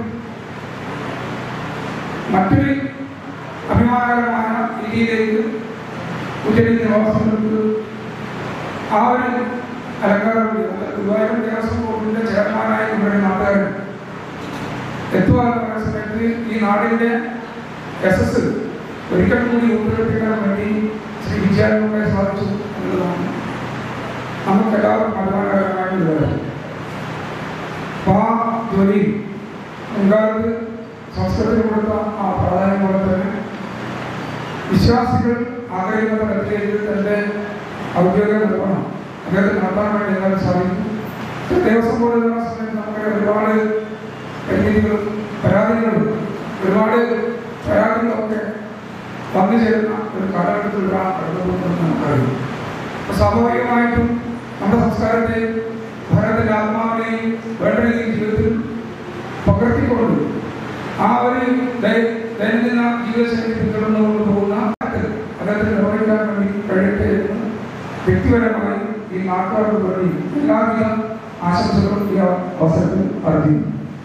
മറ്റൊരു അഭിമാനകരമായ രീതിയിലേക്ക് ഉച്ചരി നിവാസികൾക്ക് ആ ഒരു അലങ്കാരം കൂടി അത് ഗുരുവായൂർ ദേവസ്വം ബോർഡിന്റെ ചെയർമാനായി നമ്മുടെ നാട്ടുകാരൻ എത്തുക എന്ന് പറയുന്ന സമയത്ത് ഈ നാടിന്റെ യശസ് ഒരിക്കൽ കൂടി ഊർജ്ജിപ്പിക്കാൻ വേണ്ടി ശ്രീ വിജയാനന്ദനെ സാധിച്ചു എന്നുള്ളതാണ് നമുക്ക് എല്ലാവർക്കും അഭിമാനകരമായ ഒരു കാര്യം അപ്പോൾ ആ ജോലി മുൻകാലത്ത് സംസ്കൃതത്തിന് കൊടുത്ത ആ പ്രാധാന്യം പോലെ തന്നെ വിശ്വാസികൾ ആഗ്രഹിക്കുന്ന തരത്തിലേക്ക് തന്റെ ഔദ്യോഗിക നിർവഹണം അദ്ദേഹത്തിന് നടത്താൻ വേണ്ടി എന്നാൽ സാധിക്കും ദേവസ്വം ബോർഡ് എന്ന സമയത്ത് നമുക്ക് ഒരുപാട് രീതികളും പരാതികളും ഒരുപാട് പരാതികളൊക്കെ വന്നു ചേരുന്ന ഒരു കാലഘട്ടത്തിലൂടെയാണ് കടന്നുപോകുന്നത് നമുക്കറിയാം അപ്പോൾ സ്വാഭാവികമായിട്ടും നമ്മുടെ സംസ്കാരത്തെയും ഭാരതത്തിന്റെ ആത്മാവിനെയും വേണ്ട രീതിയിൽ ജീവിതത്തിൽ പകർത്തിക്കൊണ്ട് ആ ഒരു ദൈ- ദൈനംദിന ജീവിതശൈലി പിന്തുടർന്നുകൊണ്ട് പോകുന്ന അദ്ദേഹത്തിന് നിർവഹിക്കാൻ വേണ്ടി കഴിയട്ടെ എന്ന് വ്യക്തിപരമായി ഈ നാട്ടുകാർക്ക് വേണ്ടി എല്ലാവിധ ആശംസകളും ഈ അവസരത്തിൽ അറിയിക്കുന്നു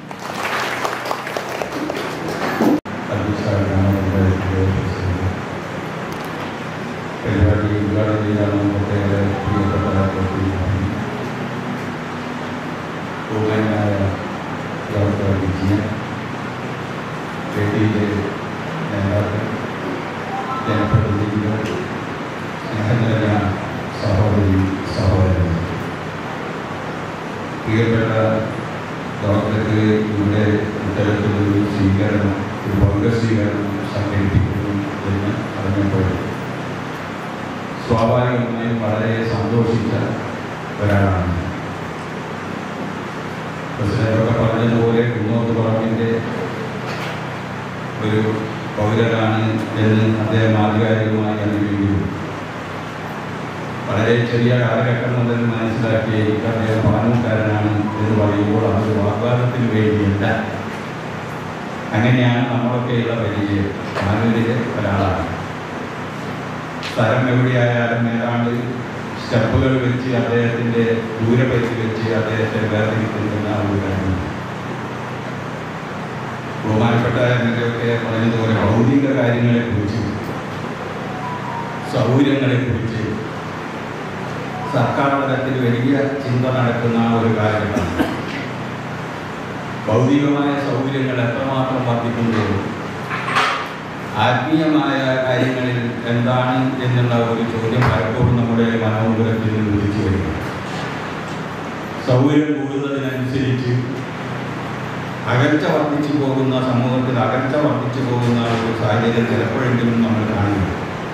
പരിപാടി ഉദ്ഘാടനം ചെയ്താണ് ഒട്ടേറെ പ്രിയപ്പെട്ട ബഹുമാനായ ഡോക്ടർ വിജയൻ വേദിയിലെ ജനപ്രതിനിധികൾ സ്നേഹനിറഞ്ഞ സഹോദരി സഹോദരൻ പ്രിയപ്പെട്ട ഡോക്ടർക്ക് ഇവിടെ ഇത്തരത്തിലൊരു സ്വീകരണം ഒരു പങ്ക സ്വീകരണം സംഘടിപ്പിക്കുന്നു എന്ന് അറിഞ്ഞപ്പോൾ സ്വാഭാവികമായും വളരെ സന്തോഷിച്ച ഒരാളാണ് പ്രസിഡന്റൊക്കെ പറഞ്ഞതുപോലെ കുന്നോത്ത് പറമ്പിൻ്റെ ഒരു പൗരനാണ് എന്ന് അദ്ദേഹം ആധികാരികമായി അറിയുമെങ്കിലും വളരെ ചെറിയ കാലഘട്ടം മുതൽ മനസ്സിലാക്കിയ എനിക്ക് അദ്ദേഹം പാനൂക്കാരനാണ് എന്ന് പറയുമ്പോൾ അത് വാഗ്വാദത്തിന് വേണ്ടിയല്ല അങ്ങനെയാണ് നമ്മളൊക്കെയുള്ള പരിചയം പാനൂരിലെ ഒരാളാണ് സ്ഥലം എവിടെയായാലും ഏതാണ്ട് സ്റ്റെപ്പുകൾ വെച്ച് അദ്ദേഹത്തിൻ്റെ ദൂരപരിധി വെച്ച് അദ്ദേഹത്തെ വേർതിരിക്കുന്ന ഒരു കാര്യം ബഹുമാനപ്പെട്ട എന്നൊക്കെ പറഞ്ഞതുപോലെ ഭൗതിക കാര്യങ്ങളെക്കുറിച്ച് സൗകര്യങ്ങളെക്കുറിച്ച് സർക്കാർ തലത്തിൽ വലിയ ചിന്ത നടക്കുന്ന ഒരു കാലഘട്ടം ഭൗതികമായ സൗകര്യങ്ങൾ എത്രമാത്രം വർദ്ധിക്കുന്നുണ്ടോ ആത്മീയമായ കാര്യങ്ങളിൽ എന്താണ് എന്നുള്ള ഒരു ചോദ്യം പലപ്പോഴും നമ്മുടെ മനോമുഖത്തിൽ നിന്ന് ഉദിച്ചു വരും സൗകര്യം കൂടുന്നതിനനുസരിച്ച് അകൽച്ച വർദ്ധിച്ചു പോകുന്ന സമൂഹത്തിൽ അകൽച്ച വർദ്ധിച്ചു പോകുന്ന ഒരു സാഹചര്യം ചിലപ്പോഴെങ്കിലും നമ്മൾ കാണുന്നു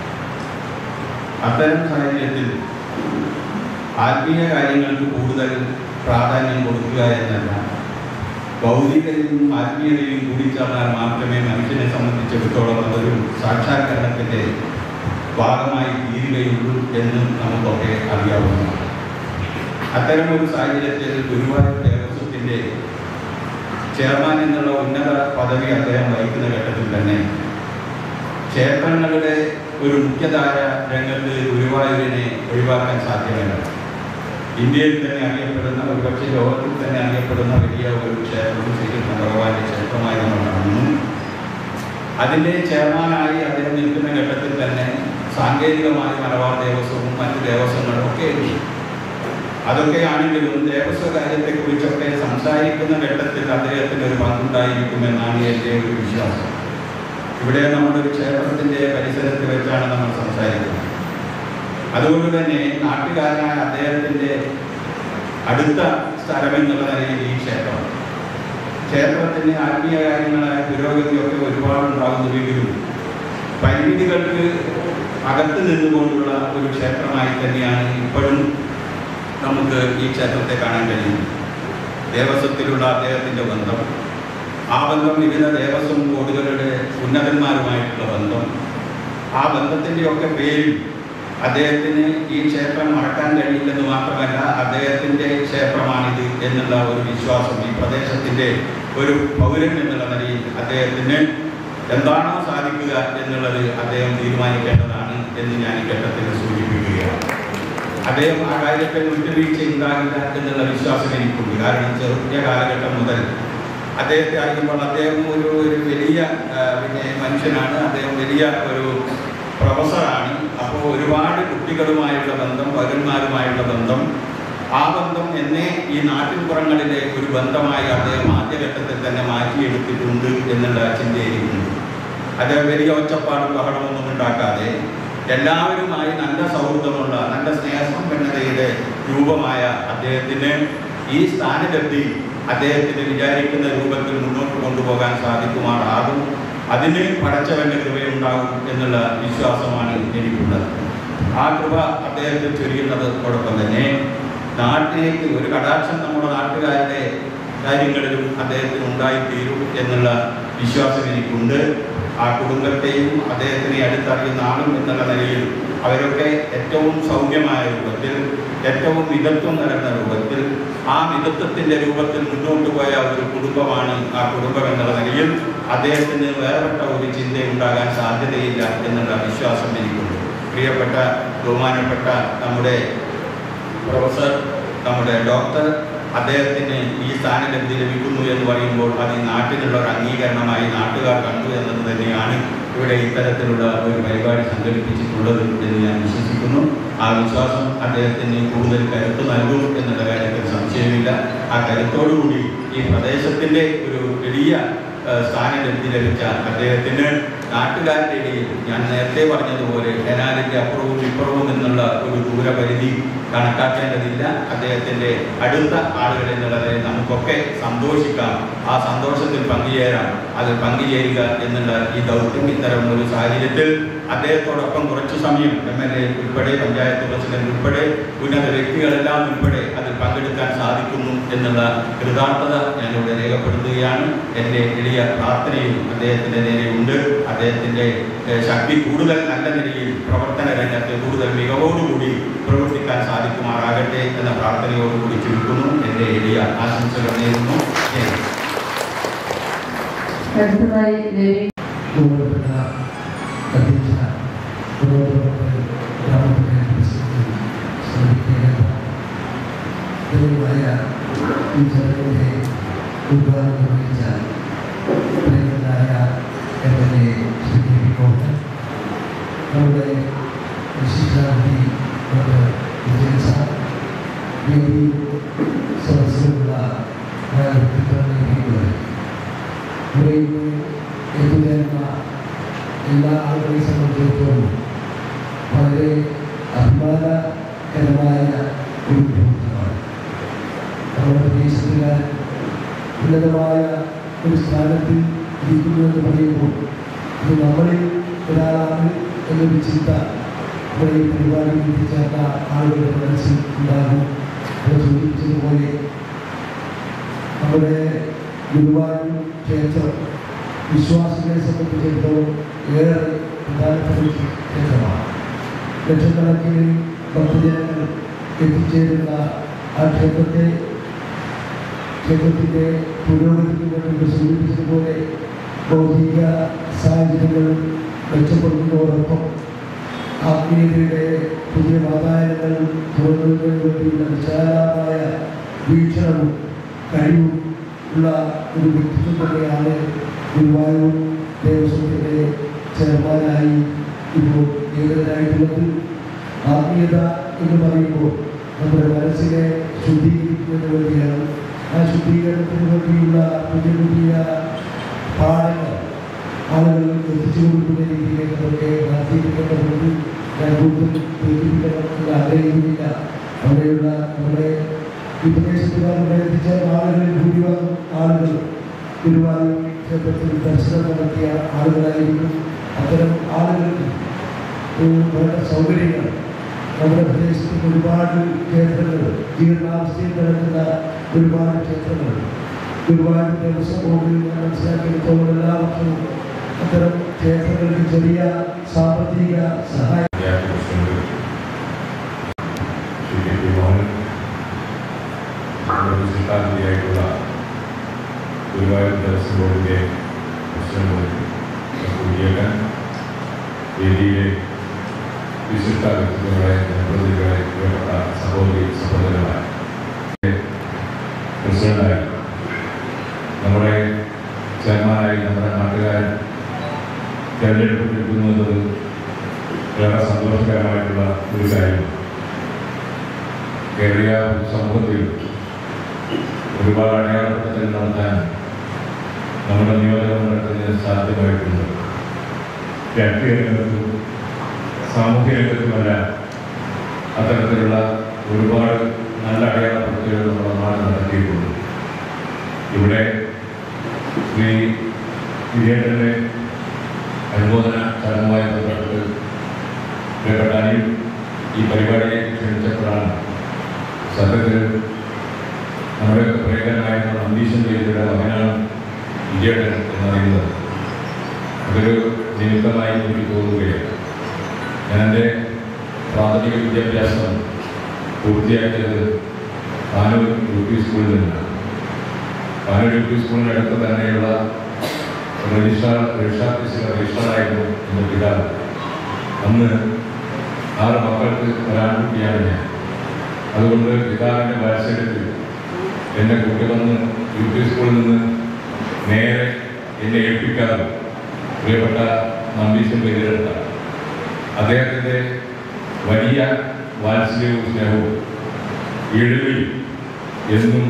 അത്തരം സാഹചര്യത്തിൽ ആത്മീയ കാര്യങ്ങൾക്ക് കൂടുതൽ പ്രാധാന്യം കൊടുക്കുക എന്നല്ല ഭൗതികതയും ആത്മീയതയും കൂടിച്ചേർന്നാൽ മാത്രമേ മനുഷ്യനെ സംബന്ധിച്ചിടത്തോളം അതൊരു സാക്ഷാത്കരണത്തിൻ്റെ ഭാഗമായി തീരുകയുള്ളൂ എന്ന് നമുക്കൊക്കെ അറിയാവുന്നതാണ് അത്തരം ഒരു സാഹചര്യത്തിൽ ഗുരുവായൂർ ദേവസ്വത്തിൻ്റെ ചെയർമാൻ എന്നുള്ള ഉന്നത പദവി അദ്ദേഹം വഹിക്കുന്ന ഘട്ടത്തിൽ തന്നെ ക്ഷേത്രങ്ങളുടെ ഒരു മുഖ്യധാര രംഗത്ത് ഗുരുവായൂരിനെ ഒഴിവാക്കാൻ സാധ്യമല്ല ഇന്ത്യയിൽ തന്നെ അറിയപ്പെടുന്ന ഒരുപക്ഷെ ലോകത്തിൽ തന്നെ അറിയപ്പെടുന്ന വലിയ ഒരു ക്ഷേത്രം ശ്രീകൃഷ്ണ ഭഗവാന്റെ ക്ഷേത്രമായി നമ്മൾ കാണുന്നു അതിൻ്റെ ചെയർമാനായി അദ്ദേഹം നിൽക്കുന്ന ഘട്ടത്തിൽ തന്നെ സാങ്കേതികമായി മലബാർ ദേവസ്വവും മറ്റ് ദേവസ്വങ്ങളും ഒക്കെ ഉണ്ട് അതൊക്കെയാണെങ്കിലും ദേവസ്വ കാര്യത്തെക്കുറിച്ചൊക്കെ സംസാരിക്കുന്ന ഘട്ടത്തിൽ അദ്ദേഹത്തിന് ഒരു പങ്കുണ്ടായിരിക്കുമെന്നാണ് എൻ്റെ ഒരു വിശ്വാസം ഇവിടെ നമ്മുടെ ഒരു ക്ഷേത്രത്തിൻ്റെ പരിസരത്ത് വെച്ചാണ് നമ്മൾ സംസാരിക്കുന്നത് അതുകൊണ്ട് തന്നെ നാട്ടുകാരനായ അദ്ദേഹത്തിൻ്റെ അടുത്ത സ്ഥലം എന്നുള്ള നിലയിൽ ഈ ക്ഷേത്രം ക്ഷേത്രത്തിന് ആത്മീയ കാര്യങ്ങളായ പുരോഗതിയൊക്കെ ഒരുപാട് ഉണ്ടാകുന്നുവെങ്കിലും പരിമിതികൾക്ക് അകത്ത് നിന്നുകൊണ്ടുള്ള ഒരു ക്ഷേത്രമായി തന്നെയാണ് ഇപ്പോഴും നമുക്ക് ഈ ക്ഷേത്രത്തെ കാണാൻ കഴിയുന്നത് ദേവസ്വത്തിലുള്ള അദ്ദേഹത്തിൻ്റെ ബന്ധം ആ ബന്ധം വിവിധ ദേവസ്വം ബോർഡുകളുടെ ഉന്നതന്മാരുമായിട്ടുള്ള ബന്ധം ആ ബന്ധത്തിൻ്റെയൊക്കെ പേരിൽ അദ്ദേഹത്തിന് ഈ ക്ഷേത്രം മറക്കാൻ കഴിയില്ലെന്ന് മാത്രമല്ല അദ്ദേഹത്തിൻ്റെ ക്ഷേത്രമാണിത് എന്നുള്ള ഒരു വിശ്വാസം ഈ പ്രദേശത്തിൻ്റെ ഒരു പൗരൻ എന്നുള്ള നിലയിൽ അദ്ദേഹത്തിന് എന്താണോ സാധിക്കുക എന്നുള്ളത് അദ്ദേഹം തീരുമാനിക്കേണ്ടതാണ് എന്ന് ഞാൻ ഈ ഘട്ടത്തിൽ സൂചിപ്പിക്കുകയാണ് അദ്ദേഹം ആ കാര്യത്തിൽ വിട്ടുവീഴ്ച ഉണ്ടാകില്ല എന്നുള്ള വിശ്വാസം എനിക്കുണ്ട് കാരണം ചെറിയ കാലഘട്ടം മുതൽ അദ്ദേഹത്തെ അറിയുമ്പോൾ അദ്ദേഹം ഒരു ഒരു വലിയ ആ, പിന്നെ മനുഷ്യനാണ് അദ്ദേഹം വലിയ ഒരു പ്രൊഫസറാണ് അപ്പോൾ ഒരുപാട് കുട്ടികളുമായുള്ള ബന്ധം പൗരന്മാരുമായുള്ള ബന്ധം ആ ബന്ധം എന്നെ ഈ നാട്ടിൻപുറങ്ങളിലെ ഒരു ബന്ധമായി അദ്ദേഹം ആദ്യഘട്ടത്തിൽ തന്നെ മാറ്റിയെടുത്തിട്ടുണ്ട് എന്നുള്ള ചിന്തയിരിക്കുന്നു അദ്ദേഹം വലിയ ഒച്ചപ്പാടും ബഹളമൊന്നും ഉണ്ടാക്കാതെ എല്ലാവരുമായി നല്ല സൗഹൃദമുള്ള നല്ല സ്നേഹസമ്പന്നതയുടെ രൂപമായ അദ്ദേഹത്തിന് ഈ സ്ഥാനലബ്ധി അദ്ദേഹത്തിന് വിചാരിക്കുന്ന രൂപത്തിൽ മുന്നോട്ട് കൊണ്ടുപോകാൻ സാധിക്കുമാറാകും അതിന് പടച്ചവന്റെ കൃപയുണ്ടാകും എന്നുള്ള വിശ്വാസമാണ് എനിക്കുള്ളത് ആ കൃപ അദ്ദേഹത്തെ ചൊരിയുന്നതോടൊപ്പം തന്നെ നാട്ടിലേക്ക് ഒരു കടാക്ഷം നമ്മുടെ നാട്ടുകാരുടെ കാര്യങ്ങളിലും അദ്ദേഹത്തിന് ഉണ്ടായിത്തീരും എന്നുള്ള വിശ്വാസം എനിക്കുണ്ട് ആ കുടുംബത്തെയും അദ്ദേഹത്തിനെ അടുത്തറിയുന്ന ആളും എന്നുള്ള നിലയിൽ അവരൊക്കെ ഏറ്റവും സൗമ്യമായ രൂപത്തിൽ ഏറ്റവും മിതത്വം നിറഞ്ഞ രൂപത്തിൽ ആ മിതത്വത്തിന്റെ രൂപത്തിൽ മുന്നോട്ട് പോയ ഒരു കുടുംബമാണ് ആ കുടുംബം എന്നുള്ള നിലയിൽ അദ്ദേഹത്തിന് വേറെപ്പെട്ട ഒരു ചിന്ത ഉണ്ടാകാൻ സാധ്യതയില്ല എന്നുള്ള വിശ്വാസം എനിക്കുണ്ട് പ്രിയപ്പെട്ട ബഹുമാനപ്പെട്ട നമ്മുടെ പ്രൊഫസർ നമ്മുടെ ഡോക്ടർ അദ്ദേഹത്തിന് ഈ സ്ഥാനലബ്ധി ലഭിക്കുന്നു എന്ന് പറയുമ്പോൾ അത് ഈ നാട്ടിലുള്ള ഒരു അംഗീകരണമായി നാട്ടുകാർ കണ്ടു എന്നത് തന്നെയാണ് ഇവിടെ ഇത്തരത്തിലുള്ള ഒരു പരിപാടി സംഘടിപ്പിച്ചിട്ടുള്ളത് എന്ന് ഞാൻ വിശ്വസിക്കുന്നു ആ വിശ്വാസം അദ്ദേഹത്തിന് കൂടുതൽ കരുത്ത് നൽകും എന്നുള്ള കാര്യത്തിൽ സംശയമില്ല ആ കരുത്തോടുകൂടി ഈ പ്രദേശത്തിൻ്റെ ഒരു വലിയ ഏഹ്, സ്ഥാനലബ്ധി ലഭിച്ച അദ്ദേഹത്തിന് നാട്ടുകാരുടെ ഇടയിൽ ഞാൻ നേരത്തെ പറഞ്ഞതുപോലെ കനാലിൻ്റെ അപ്പുറവും ഇപ്പുറവും എന്നുള്ള ഒരു ദൂരപരിധി കണക്കാക്കേണ്ടതില്ല അദ്ദേഹത്തിൻ്റെ അടുത്ത ആളുകൾ എന്നുള്ളത് നമുക്കൊക്കെ സന്തോഷിക്കാം ആ സന്തോഷത്തിൽ പങ്കുചേരാം അതിൽ പങ്കുചേരുക എന്നുള്ള ഈ ദൗത്യം ഇത്തരം ഒരു സാഹചര്യത്തിൽ അദ്ദേഹത്തോടൊപ്പം കുറച്ചു സമയം എം എൽ എ ഉൾപ്പെടെ പഞ്ചായത്ത് പ്രസിഡന്റ് ഉൾപ്പെടെ ഉന്നത വ്യക്തികളെല്ലാം ഉൾപ്പെടെ അതിൽ പങ്കെടുക്കാൻ സാധിക്കുന്നു എന്നുള്ള കൃതാർത്ഥത ഞാനിവിടെ രേഖപ്പെടുത്തുകയാണ് എൻ്റെ എളിയ പ്രാർത്ഥനയും അദ്ദേഹത്തിൻ്റെ നേരെയുണ്ട് അദ്ദേഹത്തിൻ്റെ ഏഹ്, ശക്തി കൂടുതൽ നല്ല നിലയിൽ പ്രവർത്തന രംഗത്ത് കൂടുതൽ മികവോടുകൂടി പ്രവർത്തിക്കാൻ സാധിക്കുമാറാകട്ടെ എന്ന പ്രാർത്ഥനയോടുകൂടി ചുരുക്കുന്നു എൻ്റെ എളിയ ആശംസകൾ നേരുന്നു ജയ് ഹിന്ദ്. അടുത്തതായി ദേവി ബഹുമാനപ്പെട്ട അധ്യക്ഷ ബഹുമാനപ്പെട്ട ഗ്രാമപഞ്ചായത്ത് പ്രസിഡന്റ് ശ്രമിക്കേണ്ട ദയവായ ഈ ചടങ്ങിന്റെ ഉദ്ഘാടനം നിർവഹിച്ച പ്രിയങ്കരായ M L A Shri K P കോട്ടൻ നമ്മുടെ വിശിഷ്ടാർത്ഥി ഡോക്ടർ വിജയൻ സാർ വേദി സദസ്സിലുള്ള വ്യക്തിത്വങ്ങളെ ഇവിടെ ഇന്ന് എത്തിച്ചേർന്ന എല്ലാ ആളുകളെയും സംബന്ധിച്ചിടത്തോളം വളരെ അഭിമാനകരമായ ഒരു മുഹൂർത്തമാണ് നമ്മുടെ പ്രദേശത്തുകാരൻ ഉന്നതമായ ഒരു സ്ഥാനത്ത് ഇരിക്കുന്നു എന്ന് പറയുമ്പോൾ ഇത് നമ്മളിൽ ഒരാളാണ് എന്നൊരു ചിന്ത നമ്മുടെ ഈ പരിപാടിയിൽ എത്തിച്ചേർന്ന ആളുകളുടെ മനസ്സിൽ ഉണ്ടാകും അവർ സൂചിപ്പിച്ചതുപോലെ നമ്മുടെ ഗുരുവായൂർ ക്ഷേത്രം വിശ്വാസികളെ സംബന്ധിച്ചിടത്തോളം ഏറെ പ്രധാനപ്പെട്ട ഒരു ക്ഷേത്രമാണ് ലക്ഷക്കണക്കിന് ഭക്തജനങ്ങൾ എത്തിച്ചേരുന്ന ആ ക്ഷേത്രത്തെ ക്ഷേത്രത്തിൻ്റെ പുരോഗതിക്ക് വേണ്ടി സൂചിപ്പിച്ചതുപോലെ ഭൗതിക സാഹചര്യങ്ങൾ മെച്ചപ്പെടുന്നതോടൊപ്പം ആത്മീയതയുടെ പുതിയ വാതായനങ്ങൾ തുറന്നതിന് വേണ്ടിയുള്ള വിശാലമായ വീക്ഷണവും കഴിവും ഉള്ള ഒരു വ്യക്തിത്വം തന്നെയാണ് ഗുരുവായൂർ ദേവസ്വത്തിൻ്റെ ചെയർമാനായി ഇപ്പോൾ നിയമിതനായിട്ടുള്ളത് ആത്മീയത എന്ന് പറയുമ്പോൾ നമ്മുടെ മനസ്സിനെ ശുദ്ധീകരിക്കുന്നതിന് വേണ്ടിയാണ് ആ ശുദ്ധീകരണത്തിന് വേണ്ടിയുള്ള പുതിയ പുതിയ പാഠങ്ങൾ ആളുകൾ എത്തിച്ചു കൊടുക്കുന്ന രീതിയിലേക്ക് അതൊക്കെ നടത്തിയിരിക്കേണ്ടതുണ്ട് ഞാൻ കൂടുതൽ പ്രേരിപ്പിക്കണം എന്ന് ആഗ്രഹിക്കുന്നില്ല അവിടെയുള്ള നമ്മുടെ ഈ പ്രദേശത്തുകാരുടെ എത്തിച്ചേർന്ന ആളുകളിൽ ഭൂരിഭാഗം ആളുകൾ ഗുരുവായൂർ ക്ഷേത്രത്തിൽ ദർശനം നടത്തിയ ആളുകളായിരിക്കും അത്തരം ആളുകൾക്ക് ഒരു വേണ്ട സൗകര്യങ്ങൾ നമ്മുടെ പ്രദേശത്ത് ഒരുപാട് ക്ഷേത്രങ്ങൾ ജീർണാവസ്ഥയിൽ കിടക്കുന്ന ഒരുപാട് ക്ഷേത്രങ്ങൾ ഗുരുവായൂർ ദേവസ്വം ബോർഡിൽ ഞാൻ മനസ്സിലാക്കിയെടുത്തോളം എല്ലാ വർഷവും അത്തരം ക്ഷേത്രങ്ങൾക്ക് ചെറിയ സാമ്പത്തിക സഹായം panchayat president Shri K P Mohan നമ്മുടെ വിശിഷ്ടാതിഥിയായിട്ടുള്ള ഗുരുവായൂർ ദേവസ്വം ബോർഡിൻ്റെ പ്രസിഡന്റ് കുടിയേക്കൻ വേദിയിലെ വിശിഷ്ട വ്യക്തിത്വങ്ങളെ ജനപ്രതിനിധികളെ പ്രിയപ്പെട്ട സഹോദരി സഹോദരന്മാർ പ്രസിഡന്റായി നമ്മുടെ ചെയർമാനായി നമ്മുടെ നാട്ടുകാരൻ തിരഞ്ഞെടുപ്പെട്ടിരിക്കുന്നു എന്നത് ഏറെ സന്തോഷകരമായിട്ടുള്ള ഒരു കാര്യമാണ് കേരളീയ സമൂഹത്തിൽ ഒരുപാട് അടയാളപ്പെടുത്തൽ നടത്താൻ നമ്മുടെ നിയോജക മണ്ഡലത്തിന് സാധ്യമായിട്ടുണ്ട് രാഷ്ട്രീയ രംഗത്തും സാമൂഹ്യ രംഗത്തുമല്ല അത്തരത്തിലുള്ള ഒരുപാട് നല്ല അടയാളപ്പെടുത്തലുകൾ നമ്മുടെ നാട് നടത്തിയിട്ടുണ്ട് ഇവിടെ ശ്രീ വിജയേട്ടൻ്റെ അനുമോദന ചടങ്ങുമായി ബന്ധപ്പെട്ട് പ്രിയപ്പെട്ട അനിൽ ഈ പരിപാടിയെ ക്ഷണിച്ചപ്പോഴാണ് സത്യത്തിൽ നമ്മുടെ പ്രിയങ്കരനായിരുന്ന നമ്പീശൻ ദേവിയുടെ മകനാണ് വിജയേട്ടൻ എന്നറിയുന്നത് അതൊരു നിമിത്തമായി എനിക്ക് തോന്നുകയാണ് ഞാൻ എൻ്റെ പ്രാഥമിക വിദ്യാഭ്യാസം പൂർത്തിയാക്കിയത് പാനൂർ യു പി സ്കൂളിൽ നിന്നാണ് പാനൂർ യു പി സ്കൂളിനടുത്ത് തന്നെയുള്ള രജിസ്ട്രാർ രജിസ്ട്രാർ ഓഫീസിലെ രജിസ്ട്രാറായിരുന്നു എൻ്റെ പിതാവ് അന്ന് ആറ് മക്കൾക്ക് ഒരാൺകുട്ടിയാണ് ഞാൻ അതുകൊണ്ട് പിതാവിൻ്റെ വാത്സല്യത്തിൽ എന്നെ കുട്ടിവന്ന് യു പി സ്കൂളിൽ നിന്ന് നേരെ എന്നെ ഏൽപ്പിക്കാതെ പ്രിയപ്പെട്ട നമ്പീശൻ പേരെടുത്ത അദ്ദേഹത്തിൻ്റെ വലിയ വാത്സല്യവും സ്നേഹവും എളിമയും എന്നും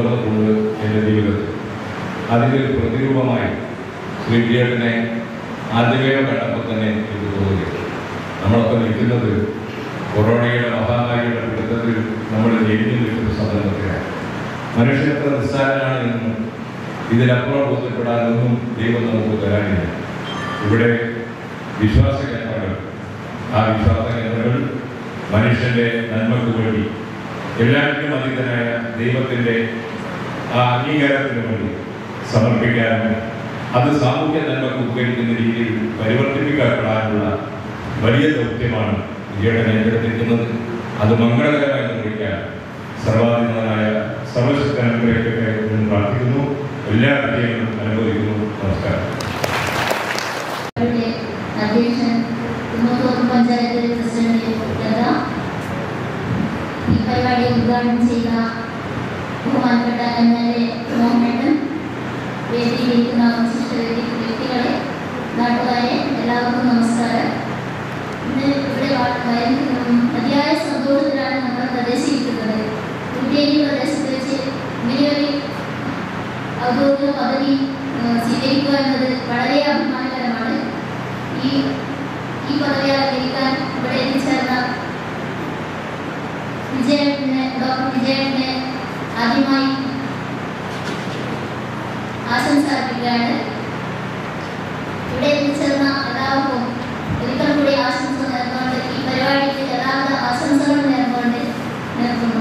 നുകർന്നിട്ടുണ്ട് എൻ്റെ ജീവിതത്തിൽ അതിൻ്റെ ഒരു പ്രതിരൂപമായി ശ്രീ വിജയേട്ടനെ ആദ്യമേ കണ്ടപ്പോൾ തന്നെ എനിക്ക് തോന്നുകയാണ് നമ്മളൊക്കെ നിൽക്കുന്നത് കൊറോണയുടെ മഹാമാരിയുടെ പിടുത്തത്തിൽ നമ്മൾ ഞെരിഞ്ഞു നിൽക്കുന്ന സന്ദർഭത്തിലാണ് മനുഷ്യത്ര നിസ്സാരനാണ് എന്നും ഇതിനപ്പുറം ബോധ്യപ്പെടാനൊന്നും ദൈവം നമുക്ക് തരാനില്ല ഇവിടെ വിശ്വാസ കേന്ദ്രങ്ങൾ ആ വിശ്വാസ കേന്ദ്രങ്ങൾ മനുഷ്യന്റെ നന്മക്ക് വേണ്ടി എല്ലാറ്റിനും അതീതനായ ദൈവത്തിന്റെ ആ അംഗീകാരത്തിന് വേണ്ടി സമർപ്പിക്കാനും അത് സാമൂഹ്യ നന്മക്ക് ഉപകരിക്കുന്ന രീതിയിൽ പരിവർത്തിപ്പിക്കപ്പെടാനുള്ള വലിയ ദൗത്യമാണ് വിജയുടെ ഏറ്റെടുത്തിരിക്കുന്നത് അത് മംഗളകരമായി നിർവഹിക്കാൻ സർവാധിനായ സർവശക്തി അനുഗ്രഹിക്കട്ടെ എന്ന് പ്രാർത്ഥിക്കുന്നു എല്ലാ വിജയങ്ങളും അനുഭവിക്കുന്നു നമസ്കാരം അവരുടെ അധ്യക്ഷൻ കുന്നത്തൂർ പഞ്ചായത്ത് പ്രസിഡന്റ് ലത ഈ പരിപാടി ഉദ്ഘാടനം ചെയ്ത ബഹുമാനപ്പെട്ട എം എൽ എ മോഹനേട്ടൻ വേദിയിലിരിക്കുന്ന വിശിഷ്ട വ്യക്തി- വ്യക്തികളെ നാട്ടുകാരെ എല്ലാവർക്കും നമസ്കാരം ഇന്ന് ഇവിടെ വ- വയ- അതിയായ സന്തോഷത്തിലാണ് നമ്മൾ പ്രദേശിക്കുന്നത് കുട്ടിയേരി പ്രദേശത്ത് വെച്ച് ഇങ്ങനെയൊരു ഔദ്യോഗിക പദവി ഏഹ്, സ്വീകരിക്കുക എന്നത് വളരെ അഭിമാനകരമാണ് ഈ ഈ പദവി അലങ്കരിക്കാൻ ഇവിടെ എത്തിച്ചേർന്ന വിജയനെ ഡോക്ടർ വിജയനെ ആദ്യമായി ആശംസ അർപ്പിക്കുകയാണ് ഇവിടെ എത്തിച്ചേർന്ന എല്ലാവർക്കും ഒരിക്കൽ കൂടി ആശംസ നേർന്നുകൊണ്ട് ഈ പരിപാടിക്ക് എല്ലാവിധ ആശംസകളും നേർന്നുകൊണ്ട് നിർത്തുന്നു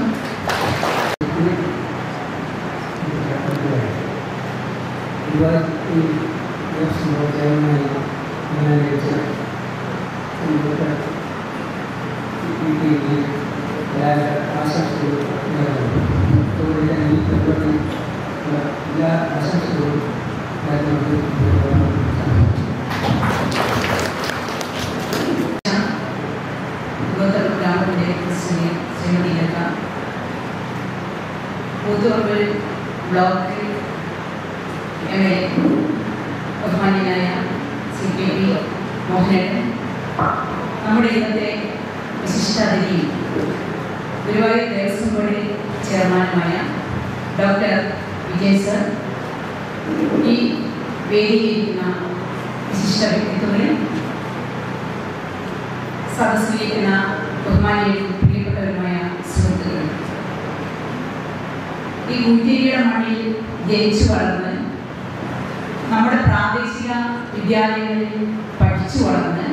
ഗോത്ര ഗ്രാമത്തിൻ്റെ പ്രസിഡന്റ് ശ്രീമതി ലത കൂത്തുപറമ്പിൽ ബ്ലോക്ക് എം എൽ എ ബഹുമാന്യനായ സി കെ പി മോഹനേട്ടൻ നമ്മുടെ ഇന്നത്തെ വിശിഷ്ടാതിഥി ഗുരുവായൂർ ദേവസ്വം ബോർഡ് ചെയർമാനുമായ ഡോക്ടർ വിജയ് സർ ഈ വേദിയിലിരിക്കുന്ന വിശിഷ്ട വ്യക്തിത്വങ്ങളെ സദസ്സിലിരിക്കുന്ന ബഹുമാനിയും പ്രിയപ്പെട്ടവരുമായ സുഹൃത്തുക്കൾ ഈ കുറ്റേരിയുടെ മണ്ണിൽ ജനിച്ചു വളർന്ന് നമ്മുടെ പ്രാദേശിക വിദ്യാലയങ്ങളിൽ പഠിച്ചു വളർന്ന്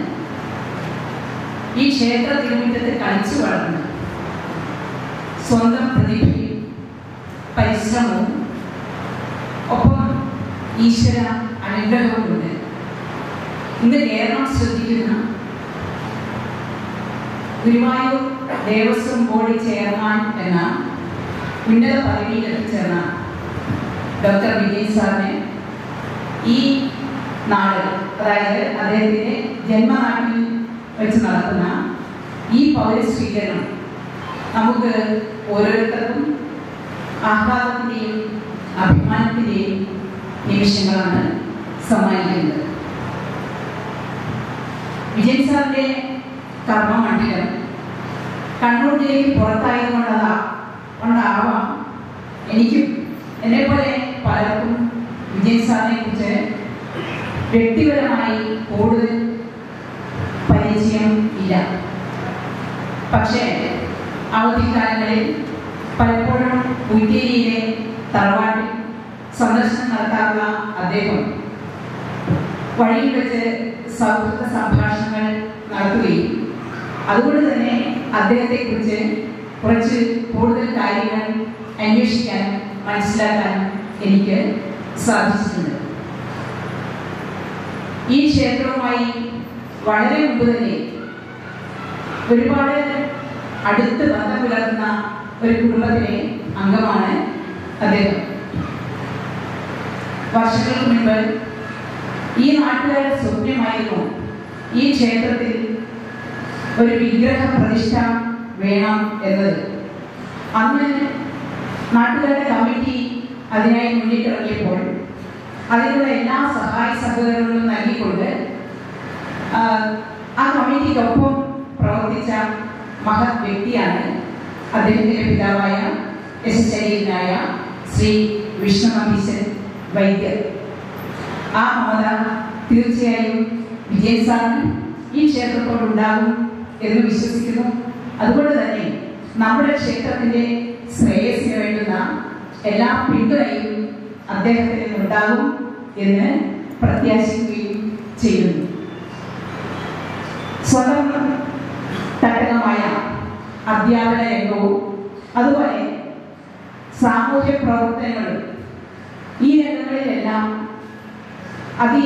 ഈ ക്ഷേത്ര തിരുമുറ്റത്ത് കളിച്ചു വളർന്ന് സ്വന്തം പ്രതിഭയും പരിശ്രമവും ഒപ്പം ഈശ്വര അനുഗ്രഹവും കൊണ്ട് ഇന്ന് കേരളം ശ്രദ്ധിക്കുന്ന ഗുരുവായൂർ ദേവസ്വം ബോർഡ് ചെയർമാൻ എന്ന ഉന്നത പദവിയിൽ എത്തിച്ചേർന്ന ഡോക്ടർ വിജയ് സാറിനെ ഈ നാട് അതായത് അദ്ദേഹത്തിൻ്റെ ജന്മനാട്ടിൽ വെച്ച് നടത്തുന്ന ഈ പൗരസ്വീകരണം നമുക്ക് ഓരോരുത്തർക്കും ആഹ്ലാദത്തിൻ്റെയും അഭിമാനത്തിൻ്റെയും നിമിഷങ്ങളാണ് സമ്മാനിക്കുന്നത് വിജയ് സാറിൻ്റെ കർമ്മമണ്ഡലം കണ്ണൂർ ജില്ലയ്ക്ക് പുറത്തായതുകൊണ്ടതാ കൊണ്ടാവാം എനിക്കും എന്നെപ്പോലെ പലർക്കും വിജയ് സാറിനെ കുറിച്ച് വ്യക്തിപരമായി കൂടുതൽ പരിചയം ഇല്ല പക്ഷേ അവധിക്കാലങ്ങളിൽ പലപ്പോഴും ഉറ്റേരിയിലെ തറവാട്ടിൽ സന്ദർശനം നടത്താറുള്ള അദ്ദേഹം വഴിയിൽ വെച്ച് സൗഹൃദ സംഭാഷണങ്ങൾ നടത്തുകയും അതുകൊണ്ട് തന്നെ അദ്ദേഹത്തെക്കുറിച്ച് കുറച്ച് കൂടുതൽ കാര്യങ്ങൾ അന്വേഷിക്കാനും മനസ്സിലാക്കാനും എനിക്ക് സാധിച്ചിട്ടുണ്ട് ഈ ക്ഷേത്രവുമായി വളരെ മുമ്പ് തന്നെ ഒരുപാട് അടുത്ത് ബന്ധം പുലർത്തുന്ന ഒരു കുടുംബത്തിലെ അംഗമാണ് അദ്ദേഹം വർഷങ്ങൾക്ക് മുൻപ് ഈ നാട്ടുകാരുടെ സ്വപ്നമായിരുന്നു ഈ ക്ഷേത്രത്തിൽ ഒരു വിഗ്രഹ പ്രതിഷ്ഠ വേണം എന്നത് അന്ന് നാട്ടുകാരുടെ കമ്മിറ്റി അതിനായി മുന്നിട്ടിറങ്ങിയപ്പോൾ അതിനുള്ള എല്ലാ സഹായ സഹകരണങ്ങളും നൽകിക്കൊണ്ട് ആ, ആ കമ്മിറ്റിക്കൊപ്പം പ്രവർത്തിച്ച മഹത് വ്യക്തിയാണ് അദ്ദേഹത്തിന്റെ പിതാവായ യശശരീരനായ ശ്രീ വിഷ്ണു നമ്പീശൻ വൈദ്യർ ആ മമത തീർച്ചയായും ജെയിംസാണ് ഈ ക്ഷേത്രത്തോടുണ്ടാകും എന്ന് വിശ്വസിക്കുന്നു അതുകൊണ്ട് തന്നെ നമ്മുടെ ക്ഷേത്രത്തിന്റെ ശ്രേയസിന് വേണ്ടുന്ന എല്ലാ പിന്തുണയും അദ്ദേഹത്തിന് ഉണ്ടാകും എന്ന് പ്രത്യാശിക്കുകയും ചെയ്യുന്നു സ്വതം തട്ടകമായ അധ്യാപന രംഗവും അതുപോലെ സാമൂഹ്യ പ്രവർത്തനങ്ങളും ഈ രംഗങ്ങളിലെല്ലാം അതി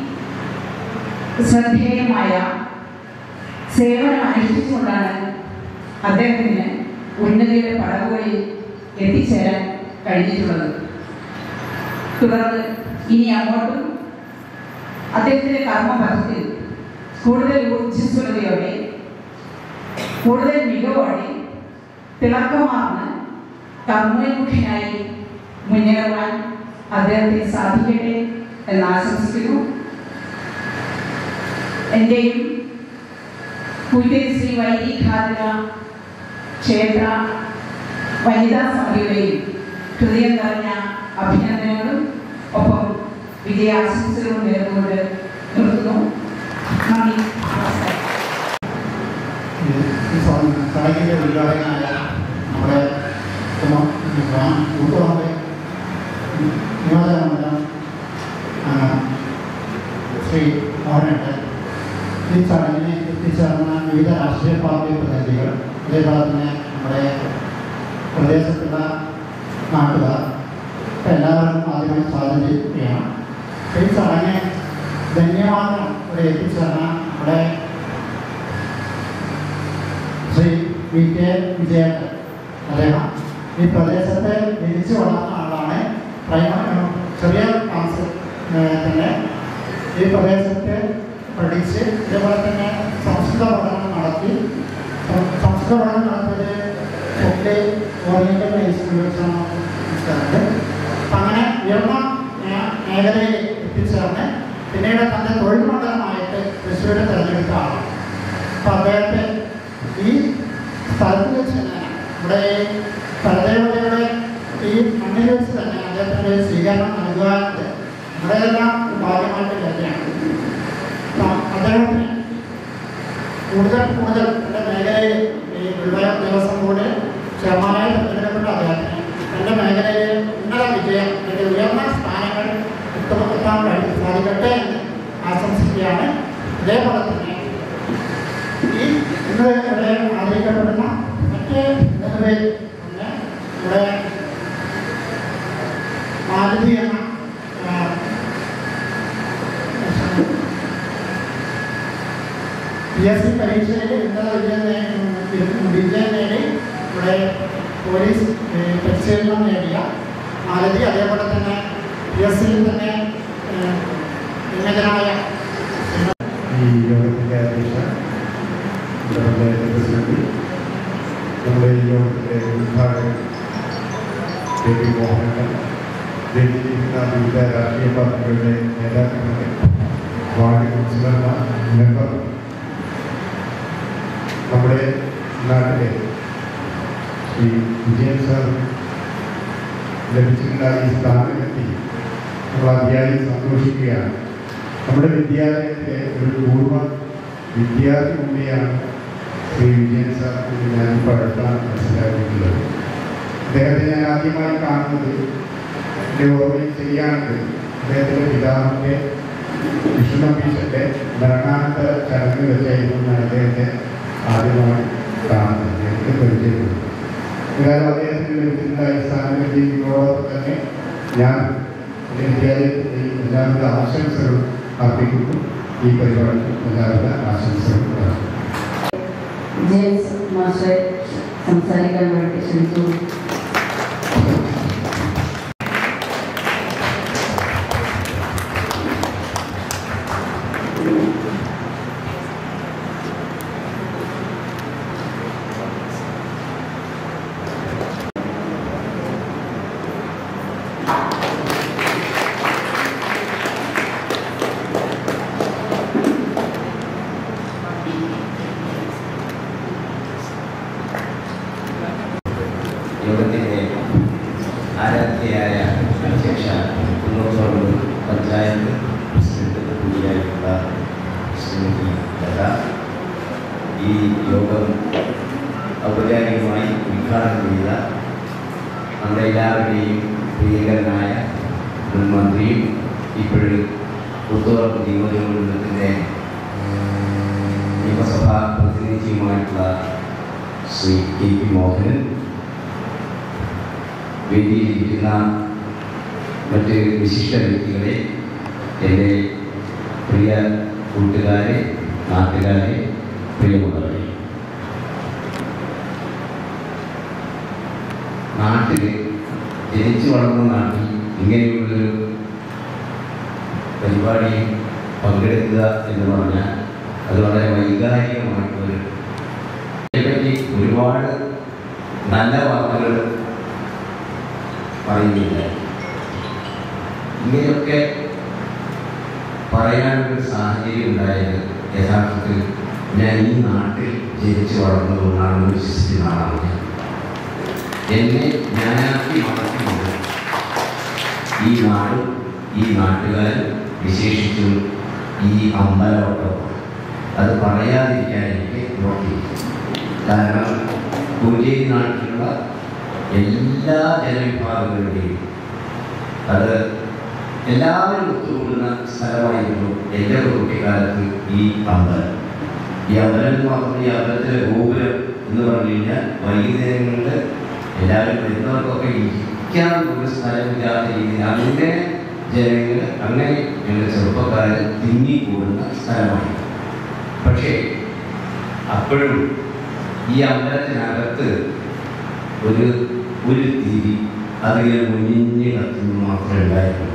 ശ്രദ്ധേയമായ സേവനം അനുഷ്ഠിച്ചുകൊണ്ടാണ് അദ്ദേഹത്തിന് ഉന്നതിയുടെ പടവുകളിൽ എത്തിച്ചേരാൻ കഴിഞ്ഞിട്ടുള്ളത് തുടർന്ന് ഇനി അങ്ങോട്ടും അദ്ദേഹത്തിന്റെ കർമ്മപഥത്തിൽ കൂടുതൽ ഊർജ്ജസ്വലതയോടെ കൂടുതൽ മികവോടെ തിളക്കമാർന്ന് കർമ്മോന്മുഖനായി മുന്നേറുവാൻ അദ്ദേഹത്തിന് സാധിക്കട്ടെ എന്ന് ആശംസിക്കുന്നു എൻ്റെയും കുയ്യരി ശ്രീ വൈദികാതിര ക്ഷേത്ര വനിതാ സമിതിയുടെയും ഹൃദയം നിറഞ്ഞ അഭിനന്ദനങ്ങളും ഒപ്പം വിജയാശംസകളും നേർന്നുകൊണ്ട് നിർത്തുന്നു നന്ദി നമസ്കാരം ഈ സാഹിത്യ ഉദ്ഘാടകനായ നമ്മുടെ കൂട്ടുകാരുടെ നിയോജകമണ്ഡലം ശ്രീ മോഹനുണ്ട് ഈ ചടങ്ങിന് എത്തിച്ചേർന്ന വിവിധ രാഷ്ട്രീയ പാർട്ടി പ്രതിനിധികൾ അതേപോലെ തന്നെ നമ്മുടെ പ്രദേശത്തുള്ള നാട്ടുകാർ എല്ലാവരും ആദ്യമായി സ്വാഗതം ചെയ്യുകയാണ് ഈ ചടങ്ങ് ധന്യവാദം ഇവിടെ എത്തിച്ചേർന്ന നമ്മുടെ ശ്രീ വി കെ വിജയേട്ടൻ അദ്ദേഹം ഈ പ്രദേശത്തെ ജനിച്ചു വളർന്ന ആളാണ് പ്രൈമറി ചെറിയ ക്ലാസ് തന്നെ ഈ പ്രദേശത്തെ പഠിച്ച് ഇതേപോലെ തന്നെ സംസ്കൃത പഠനം നടത്തി സം- സംസ്കൃത പഠനം നടത്തിയത് കൊല്ലി ഓറിയന്റൽ ഹൈസ്കൂളിൽ വെച്ചാണ് മനസ്സിലായത് അപ്പം അങ്ങനെ ഉയർന്ന മേ- മേഖലയിൽ എത്തിച്ചേർന്ന് പിന്നീട് തൻ്റെ തൊഴിൽ മണ്ഡലമായിട്ട് തൃശ്ശൂരെ തിരഞ്ഞെടുത്ത ആളാണ് അപ്പം അദ്ദേഹത്തെ ഈ സ്ഥലത്ത് വെച്ച് തന്നെ ഇവിടെ ഈ പരദേവതയുടെ ഈ മണ്ണിൽ വെച്ച് തന്നെ അദ്ദേഹത്തിൻ്റെ ഒരു സ്വീകരണം നൽകുക എന്നത് നമ്മുടെ എല്ലാം ഒരു ഭാഗ്യമായിട്ട് തന്നെയാണ് അപ്പം അദ്ദേഹത്തിന് കൂടുതൽ കൂടുതൽ എൻ്റെ മേഖലയിൽ ഈ ഗുരുവായൂർ ദേവസ്വം ബോർഡ് ചെയർമാനായി തിരഞ്ഞെടുക്കപ്പെട്ട അദ്ദേഹത്തിന് എൻ്റെ മേഖലയിൽ ഉന്നത വിജയം അല്ലെങ്കിൽ ഉയർന്ന സ്ഥാനങ്ങൾ എത്താൻ വേണ്ടി സാധിക്കട്ടെ എന്ന് ആശംസിക്കുകയാണ് ഇതേപോലെ തന്നെ ഈ ഇന്ന് ഇവിടെ ആദരിക്കപ്പെടുന്ന മറ്റ് മൂന്ന് പേര് ഒന്ന് ഇവിടെ മാരുതി എന്ന ആ, പി എസ് സി പരീക്ഷയിൽ ഉന്നത വിജയം നേ- വിജയം നേടി ഇവിടെ പോലീസ് ഏ, പരിശീലനം നേടിയ മാലതി അതേപോലെ തന്നെ പി എസ് സിയിൽ തന്നെ ഏ, ഉന്നതനായ ഈ യോഗത്തിൻ്റെ അധ്യക്ഷൻ നമ്മുടെ പഞ്ചായത്ത് പ്രസിഡന്റ് നമ്മുടെ ഈ യോഗത്തിൻ്റെ ഉദ്ഘാടകൻ കെ പി മോഹനൻ ജനിച്ചിരിക്കുന്ന വിവിധ രാഷ്ട്രീയ പാർട്ടികളുടെ നേതാക്കളുടെ വാർഡ് കൗൺസിലർമാർ മെമ്പർ നമ്മുടെ നാട്ടിലെ ശ്രീ വിജയൻ സാർ ലഭിച്ചിട്ടുള്ള ഈ സ്ഥാനമെത്തി നമ്മൾ അതിയായി സന്തോഷിക്കുകയാണ് നമ്മുടെ വിദ്യാലയത്തിലെ ഒരു പൂർവ്വ വിദ്യാർത്ഥി കൂടിയാണ് ശ്രീ വിജയൻ സാർ എന്ന് ഞാൻ ഇപ്പോൾ അടുത്താണ് മനസ്സിലാക്കിയിട്ടുള്ളത് അദ്ദേഹത്തെ ഞാൻ ആദ്യമായി കാണുന്നത് എൻ്റെ ഓർമ്മയിൽ ശരിയാണെങ്കിൽ അദ്ദേഹത്തിൻ്റെ പിതാവിൻ്റെ വിഷ്ണുപീശൻ്റെ മരണാനന്തര ചടങ്ങ് വെച്ചായിരുന്നു ഞാൻ അദ്ദേഹത്തെ ആദ്യമായി കാണുന്നത് അദ്ദേഹത്തെ പരിചയപ്പെടുന്നത് ഏതായാലും അദ്ദേഹത്തിന് ലഭിച്ചിട്ടുള്ള ഈ സ്ഥാനലബ്ധിയോടൊപ്പം തന്നെ ഞാൻ എൻ്റെ വിദ്യാലയത്തിൻ്റെയും എല്ലാവിധ ആശംസകളും അർപ്പിക്കുന്നു ഈ പരിപാടിക്ക് എല്ലാവിധ ആശംസകളും നേർന്നു. ജെയിംസ് മാസ്റ്റർ സംസാരിക്കാൻ വേണ്ടി ക്ഷണിച്ചു യോഗത്തിൻ്റെ യോഗം ഔപചാരികമായി ഉദ്ഘാടനം ചെയ്ത നമ്മുടെ എല്ലാവരുടെയും പ്രിയങ്കരനായ മുൻ മന്ത്രിയും ഇപ്പോഴും പുത്തൂർ നിയോജകമണ്ഡലത്തിൻ്റെ നിയമസഭാ പ്രതിനിധിയുമായിട്ടുള്ള ശ്രീ കെ പി മോഹനൻ വേദിയിലിരിക്കുന്ന മറ്റ് വിശിഷ്ട വ്യക്തികളെ എൻ്റെ പ്രിയ കൂട്ടുകാരെ നാട്ടുകാരെ പ്രിയമുള്ളവരെ നാട്ടിൽ ജനിച്ചു വളർന്ന നാട്ടിൽ ഇങ്ങനെയുള്ളൊരു പരിപാടിയിൽ പങ്കെടുക്കുക എന്ന് പറഞ്ഞാൽ അത് വളരെ വൈകാരികമായിട്ടുള്ളൊരു ഇതിനെപ്പറ്റി ഒരുപാട് നല്ല വാക്കുകൾ പറയുന്നില്ല ഇങ്ങനെയൊക്കെ പറയാനൊരു സാഹചര്യം ഉണ്ടായത് യഥാർത്ഥത്തിൽ ഞാൻ ഈ നാട്ടിൽ ജനിച്ചു വളർന്നതുകൊണ്ടാണെന്ന് വിശ്വസിക്കുന്ന ആളാണ് ഞാൻ എന്നെ ഞാനാക്കി വളർത്തിയത് ഈ നാടും ഈ നാട്ടുകാരും വിശേഷിച്ചും ഈ അമ്പലവട്ടം അത് പറയാതിരിക്കാൻ എനിക്ക് നോക്കി കാരണം പൂജേരി നാട്ടിലുള്ള എല്ലാ ജനവിഭാഗങ്ങളുടെയും അത് എല്ലാവരും ഒത്തുകൂടുന്ന സ്ഥലമായിരുന്നു എൻ്റെ കുട്ടിക്കാലത്ത് ഈ അമ്പലം ഈ അമ്പലം എന്ന് മാത്രം ഈ അമ്പലത്തിലെ ഗോപുരം എന്ന് പറഞ്ഞു കഴിഞ്ഞാൽ വൈകുന്നേരങ്ങളിൽ എല്ലാവരും വരുന്നവർക്കൊക്കെ ഇരിക്കാൻ ഒരു സ്ഥലമില്ലാത്ത രീതിയിൽ അങ്ങനെ ജനങ്ങൾ അങ്ങനെ ഞങ്ങൾ ചെറുപ്പക്കാർ തിങ്ങിക്കൂടുന്ന സ്ഥലമായി പക്ഷേ അപ്പോഴും ഈ അമ്പലത്തിനകത്ത് ഒരു ഒരു തിരി അതിങ്ങനെ മുന്നിഞ്ഞ് കത്തുന്നു മാത്രമേ ഉണ്ടായിരുന്നുള്ളൂ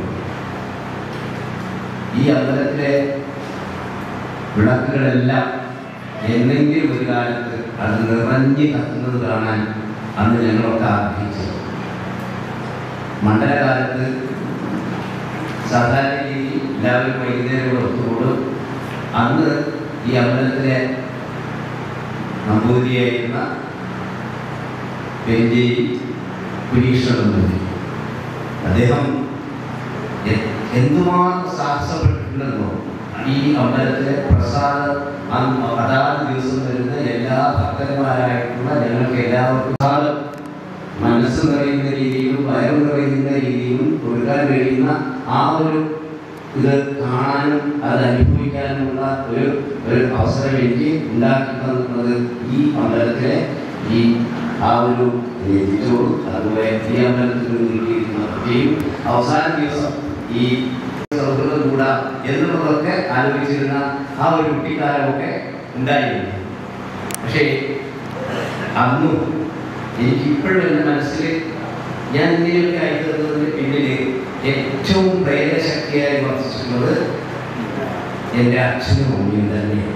ഈ അമ്പലത്തിലെ വിളക്കുകളെല്ലാം എന്നെങ്കിലും ഒരു കാലത്ത് അത് നിറഞ്ഞ് കത്തുന്നത് കാണാൻ അന്ന് ഞങ്ങളൊക്കെ ആഗ്രഹിച്ചു മണ്ഡലകാലത്ത് സാധാരണ രീതിയിൽ എല്ലാവരും വൈകുന്നേരം ഇവിടെ ഒത്തുകൂടും അന്ന് ഈ അമ്പലത്തിലെ നമ്പൂതിരിയായിരുന്ന പെരിഞ്ചേരി കുരീക്ഷണം തന്നെ അദ്ദേഹം എ- എന്തുമാത്രം സാഹസപ്പെട്ടിട്ടുണ്ടെന്നോ ഈ അമ്പലത്തിലെ പ്രസാദം അന്ന് അതാത് ദിവസം വരുന്ന എല്ലാ ഭക്തന്മാരായിട്ടുള്ള ഞങ്ങൾക്ക് എല്ലാവർക്കും പ്രസാദം മനസ്സ് നിറയുന്ന രീതിയിലും വയറ് നിറയുന്ന രീതിയിലും കൊടുക്കാൻ കഴിയുന്ന ആ ഒരു ഇത് കാണാനും അത് അനുഭവിക്കാനുമുള്ള ഒരു ഒരു അവസരം എനിക്ക് ഉണ്ടാക്കി തന്നത് ഈ അമ്പലത്തിലെ ഈ ആ ഒരു നെയ്ച്ചോറും അതുപോലെ ഈ അമ്പലത്തിൽ നിന്ന് കിട്ടിയിരുന്ന ഭക്തിയും അവസാന ദിവസം ഈ സൗഹൃദം കൂടാ എന്നുള്ളതൊക്കെ ആലോചിച്ചിരുന്ന ആ ഒരു കുട്ടിക്കാലമൊക്കെ ഉണ്ടായിരുന്നു പക്ഷേ അന്നും എനിക്ക് ഇപ്പോഴും എൻ്റെ മനസ്സിൽ ഞാൻ ഇങ്ങനെയൊക്കെ ആയിത്തീർന്നതിന് പിന്നിൽ ഏറ്റവും പ്രേരശക്തിയായി വർദ്ധിച്ചിട്ടുള്ളത് എൻ്റെ അച്ഛനും അമ്മയും തന്നെയാണ്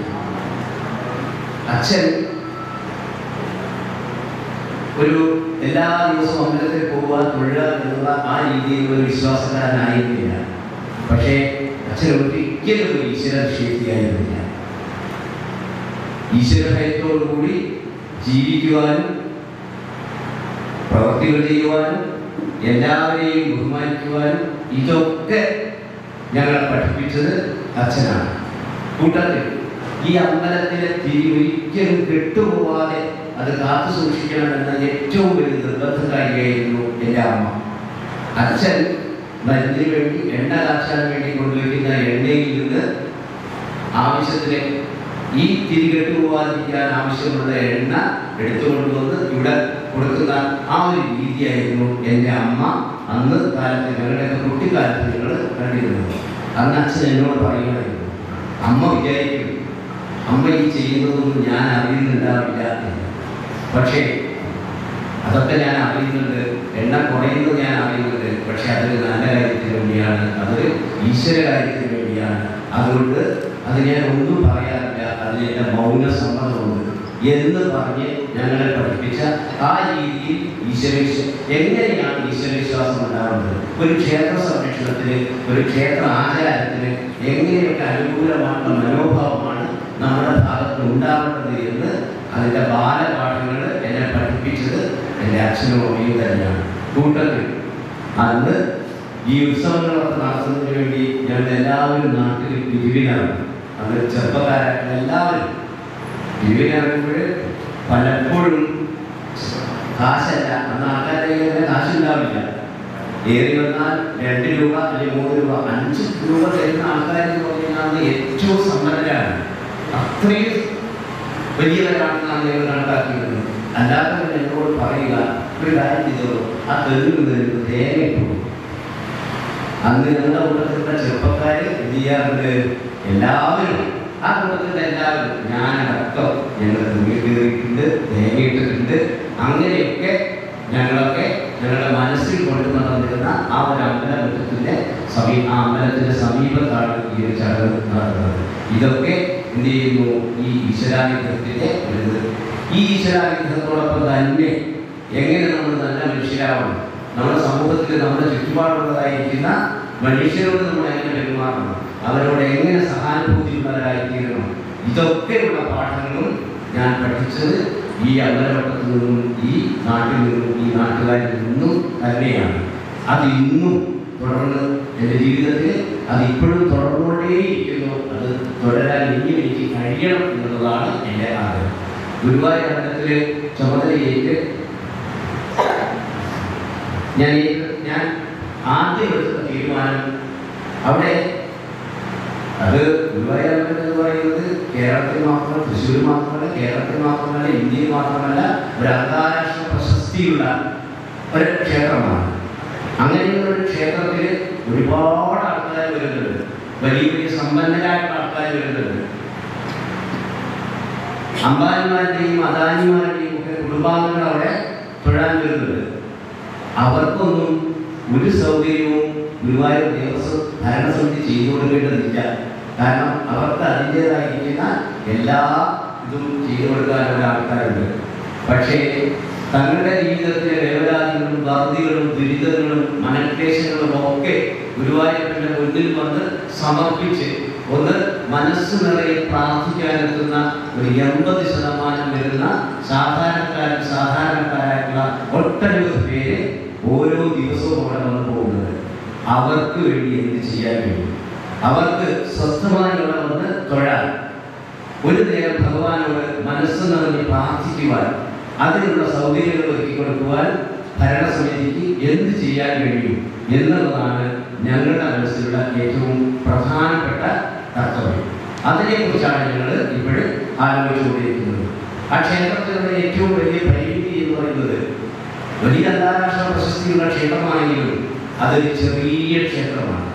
അച്ഛൻ ഒരു എല്ലാ ദിവസവും അമ്പലത്തിൽ പോവുക തൊഴുക എന്നുള്ള ആ രീതിയിൽ ഒരു വിശ്വാസക്കാരനായിരുന്നില്ല പക്ഷേ അച്ഛൻ ഒരിക്കലും ഒരു ഈശ്വര നിഷേധിയായിരുന്നില്ല ഈശ്വരഭയത്തോടുകൂടി ജീവിക്കുവാനും പ്രവർത്തികൾ ചെയ്യുവാനും എല്ലാവരെയും ബഹുമാനിക്കുവാനും ഇതൊക്കെ ഞങ്ങളെ പഠിപ്പിച്ചത് അച്ഛനാണ് കൂട്ടത്തിൽ ഈ അമ്പലത്തിലെ തിരി ഒരിക്കലും കെട്ടുപോവാതെ അത് കാത്തു സൂക്ഷിക്കണമെന്ന ഏറ്റവും വലിയ നിർബന്ധകാരിയായിരുന്നു എൻ്റെ അമ്മ അച്ഛൻ മരുന്നിന് വേണ്ടി എണ്ണ കാച്ചാൻ വേണ്ടി കൊണ്ടുവയ്ക്കുന്ന എണ്ണയിൽ നിന്ന് ആവശ്യത്തിന് ഈ തിരി കെട്ടുപോകാതിരിക്കാൻ ആവശ്യമുള്ള എണ്ണ എടുത്തുകൊണ്ടുവന്ന് ഇവിടെ കൊടുക്കുന്ന ആ ഒരു രീതിയായിരുന്നു എൻ്റെ അമ്മ അന്ന് കാലത്ത് ഞങ്ങളുടെയൊക്കെ കുട്ടിക്കാലത്ത് ഞങ്ങൾ കണ്ടിരുന്നത് അന്ന് അച്ഛൻ എന്നോട് പറയുമായിരുന്നു അമ്മ വിചാരിക്കും അമ്മ ഈ ചെയ്യുന്നതൊന്നും ഞാൻ അറിയുന്നുണ്ടാവില്ല എന്ന് പക്ഷേ അതൊക്കെ ഞാൻ അറിയുന്നുണ്ട് എണ്ണ കുറയുന്നത് ഞാൻ അറിയുന്നുണ്ട് പക്ഷെ അതൊരു നല്ല കാര്യത്തിന് വേണ്ടിയാണ് അതൊരു ഈശ്വര കാര്യത്തിന് വേണ്ടിയാണ് അതുകൊണ്ട് അത് ഞാൻ ഒന്നും പറയാറില്ല അതിന് എൻ്റെ മൗന സമ്മതമുണ്ട് എന്ന് പറഞ്ഞ് ഞങ്ങളെ പഠിപ്പിച്ച ആ രീതിയിൽ ഈശ്വര എങ്ങനെയാണ് ഈശ്വരവിശ്വാസം ഉണ്ടാവുന്നത് ഒരു ക്ഷേത്ര സംരക്ഷണത്തിന് ഒരു ക്ഷേത്ര ആചാരത്തിന് എങ്ങനെയൊക്കെ അനുകൂലമായിട്ടുള്ള മനോഭാവമാണ് നമ്മുടെ ഭാഗത്ത് ഉണ്ടാവേണ്ടത് എന്ന് അതിൻ്റെ ബാലപാഠങ്ങൾ എന്നെ പഠിപ്പിച്ചത് എൻ്റെ അച്ഛനും അമ്മയും തന്നെയാണ് കൂട്ടത്തിൽ അന്ന് ഈ ഉത്സവങ്ങളൊക്കെ നടത്തുന്നതിന് വേണ്ടി ഞങ്ങൾ എല്ലാവരും നാട്ടിൽ പിരിവിനാണ് അന്ന് ചെറുപ്പക്കാരായിട്ടുള്ള എല്ലാവരും ഇവരറിയുമ്പോൾ പലപ്പോഴും കാശല്ല അന്ന് ആൾക്കാരുടെ കയ്യിൽ കാശുണ്ടാവില്ല ഏറി വന്നാൽ രണ്ട് രൂപ അല്ലെങ്കിൽ മൂന്ന് രൂപ അഞ്ച് രൂപ തരുന്ന ആൾക്കാരെന്ന് പറഞ്ഞാൽ ഏറ്റവും സമ്പന്നരാണ് അത്രയും വലിയവരാണെന്നാണ് ഞങ്ങൾ കണക്കാക്കിയിരുന്നത് അല്ലാത്തവർ എന്നോട് പറയുക ഒരു കാര്യം ചെയ്തോളൂ ആ തെരുവിൽ നിന്ന് തേങ്ങ ഇട്ടു അന്ന് ഞങ്ങളുടെ കൂട്ടത്തിലുള്ള ചെറുപ്പക്കാര് എന്ത് ചെയ്യാറുണ്ട് എല്ലാവരും ആ കൂട്ടത്തിലുള്ള എല്ലാവരും ഞാനടക്കം ഞങ്ങൾ തെങ്ങി കയറിയിട്ടുണ്ട് തേങ്ങ ഇട്ടിട്ടുണ്ട് അങ്ങനെയൊക്കെ ഞങ്ങളൊക്കെ ഞങ്ങളുടെ മനസ്സിൽ കൊണ്ടു നടന്നിരുന്ന ആ ഒരു അമ്പലമുറ്റത്തിന്റെ സമീ ആ അമ്പലത്തിന്റെ സമീപത്താണ് ഈ ഒരു ചടങ്ങ് നടക്കുന്നത് ഇതൊക്കെ എന്ത് ചെയ്യുന്നു ഈ ഈശ്വരാനുഗ്രഹത്തിന്റെ ഒരു ഇത്. ഈ ഈശ്വരാനുഗ്രഹത്തോടൊപ്പം തന്നെ എങ്ങനെ നമ്മൾ നല്ല മനുഷ്യരാവണം നമ്മുടെ സമൂഹത്തിൽ നമ്മുടെ ചുറ്റുപാടുള്ളതായിരിക്കുന്ന മനുഷ്യരോട് നമ്മൾ എങ്ങനെ പെരുമാറണം അവരോട് എങ്ങനെ സഹാനുഭൂതിയുള്ളവരായിത്തീരണം ഇതൊക്കെയുള്ള പാഠങ്ങളും ഞാൻ പഠിച്ചത് ഈ അമ്പലവട്ടത്തിൽ നിന്നും ഈ നാട്ടിൽ നിന്നും ഈ നാട്ടുകാരിൽ നിന്നും തന്നെയാണ് അത് ഇന്നും തുടർന്ന് എൻ്റെ ജീവിതത്തിൽ അത് ഇപ്പോഴും തുടർന്നുകൊണ്ടേയിരിക്കുന്നു അത് തുടരാൻ ഇനിയും എനിക്ക് കഴിയണം എന്നുള്ളതാണ് എൻ്റെ ആഗ്രഹം ഗുരുവായൂർ അമ്പലത്തിലെ ചുമതലയേറ്റ് ഞാൻ ഈ- ഞാൻ ആദ്യം എടുത്ത തീരുമാനം അവിടെ അത് ഗുരുവായൂർ അമ്പലം എന്ന് പറയുന്നത് കേരളത്തിൽ മാത്രമല്ല തൃശ്ശൂർ മാത്രമല്ല കേരളത്തിൽ മാത്രമല്ല ഇന്ത്യയിൽ മാത്രമല്ല ഒരു അന്താരാഷ്ട്ര പ്രശസ്തിയുള്ള ഒരു ക്ഷേത്രമാണ് അങ്ങനെയുള്ള ഒരു ക്ഷേത്രത്തിൽ ഒരുപാട് ആൾക്കാർ വരുന്നുണ്ട് വലിയ വലിയ സമ്പന്നരായിട്ടുള്ള ആൾക്കാർ വരുന്നുണ്ട് അംബാനിമാരുടെയും അദാനിമാരുടെയും ഒക്കെ കുടുംബാംഗങ്ങൾ അവിടെ തൊഴാൻ വരുന്നുണ്ട് അവർക്കൊന്നും ഒരു സൗകര്യവും ഗുരുവായൂർ ദേവസ്വം ഭരണസമിതി ചെയ്തു കൊടുക്കേണ്ടതില്ല കാരണം അവർക്ക് അതിൻ്റെതായിരിക്കുന്ന എല്ലാ ഇതും ചെയ്തു കൊടുക്കാനുള്ള ആൾക്കാരുണ്ട് പക്ഷേ തങ്ങളുടെ ജീവിതത്തിലെ വേവലാതികളും വറുതികളും ദുരിതങ്ങളും മനക്ലേശങ്ങളും ഒക്കെ ഗുരുവായൂരപ്പൻ്റെ മുന്നിൽ വന്ന് സമർപ്പിച്ച് ഒന്ന് മനസ്സ് നിറയെ പ്രാർത്ഥിക്കാനെത്തുന്ന ഒരു എൺപത് ശതമാനം വരുന്ന സാധാരണക്കാരൻ സാധാരണക്കാരായിട്ടുള്ള ഒട്ടനവധി പേര് ഓരോ ദിവസവും അവിടെ വന്നു പോകുന്നത് അവർക്ക് വേണ്ടി എന്ത് ചെയ്യാൻ കഴിയും അവർക്ക് സ്വസ്ഥമായി അവിടെ വന്ന് തൊഴാൻ ഒരു നേരം ഭഗവാനോട് മനസ്സ് നിറഞ്ഞ് പ്രാർത്ഥിക്കുവാൻ അതിനുള്ള സൗകര്യങ്ങൾ ഒരുക്കി കൊടുക്കുവാൻ ഭരണസമിതിക്ക് എന്ത് ചെയ്യാൻ കഴിയും എന്നുള്ളതാണ് ഞങ്ങളുടെ മനസ്സിലുള്ള ഏറ്റവും പ്രധാനപ്പെട്ട കർത്തവ്യം അതിനെക്കുറിച്ചാണ് ഞങ്ങൾ ഇപ്പോഴും ആലോചിച്ചുകൊണ്ടിരിക്കുന്നത് ആ ക്ഷേത്രത്തിലുള്ള ഏറ്റവും വലിയ പരിമിതി എന്ന് പറയുന്നത് വലിയ അന്താരാഷ്ട്ര പ്രശസ്തിയുള്ള ക്ഷേത്രമാണെങ്കിലും അതൊരു ചെറിയ ക്ഷേത്രമാണ്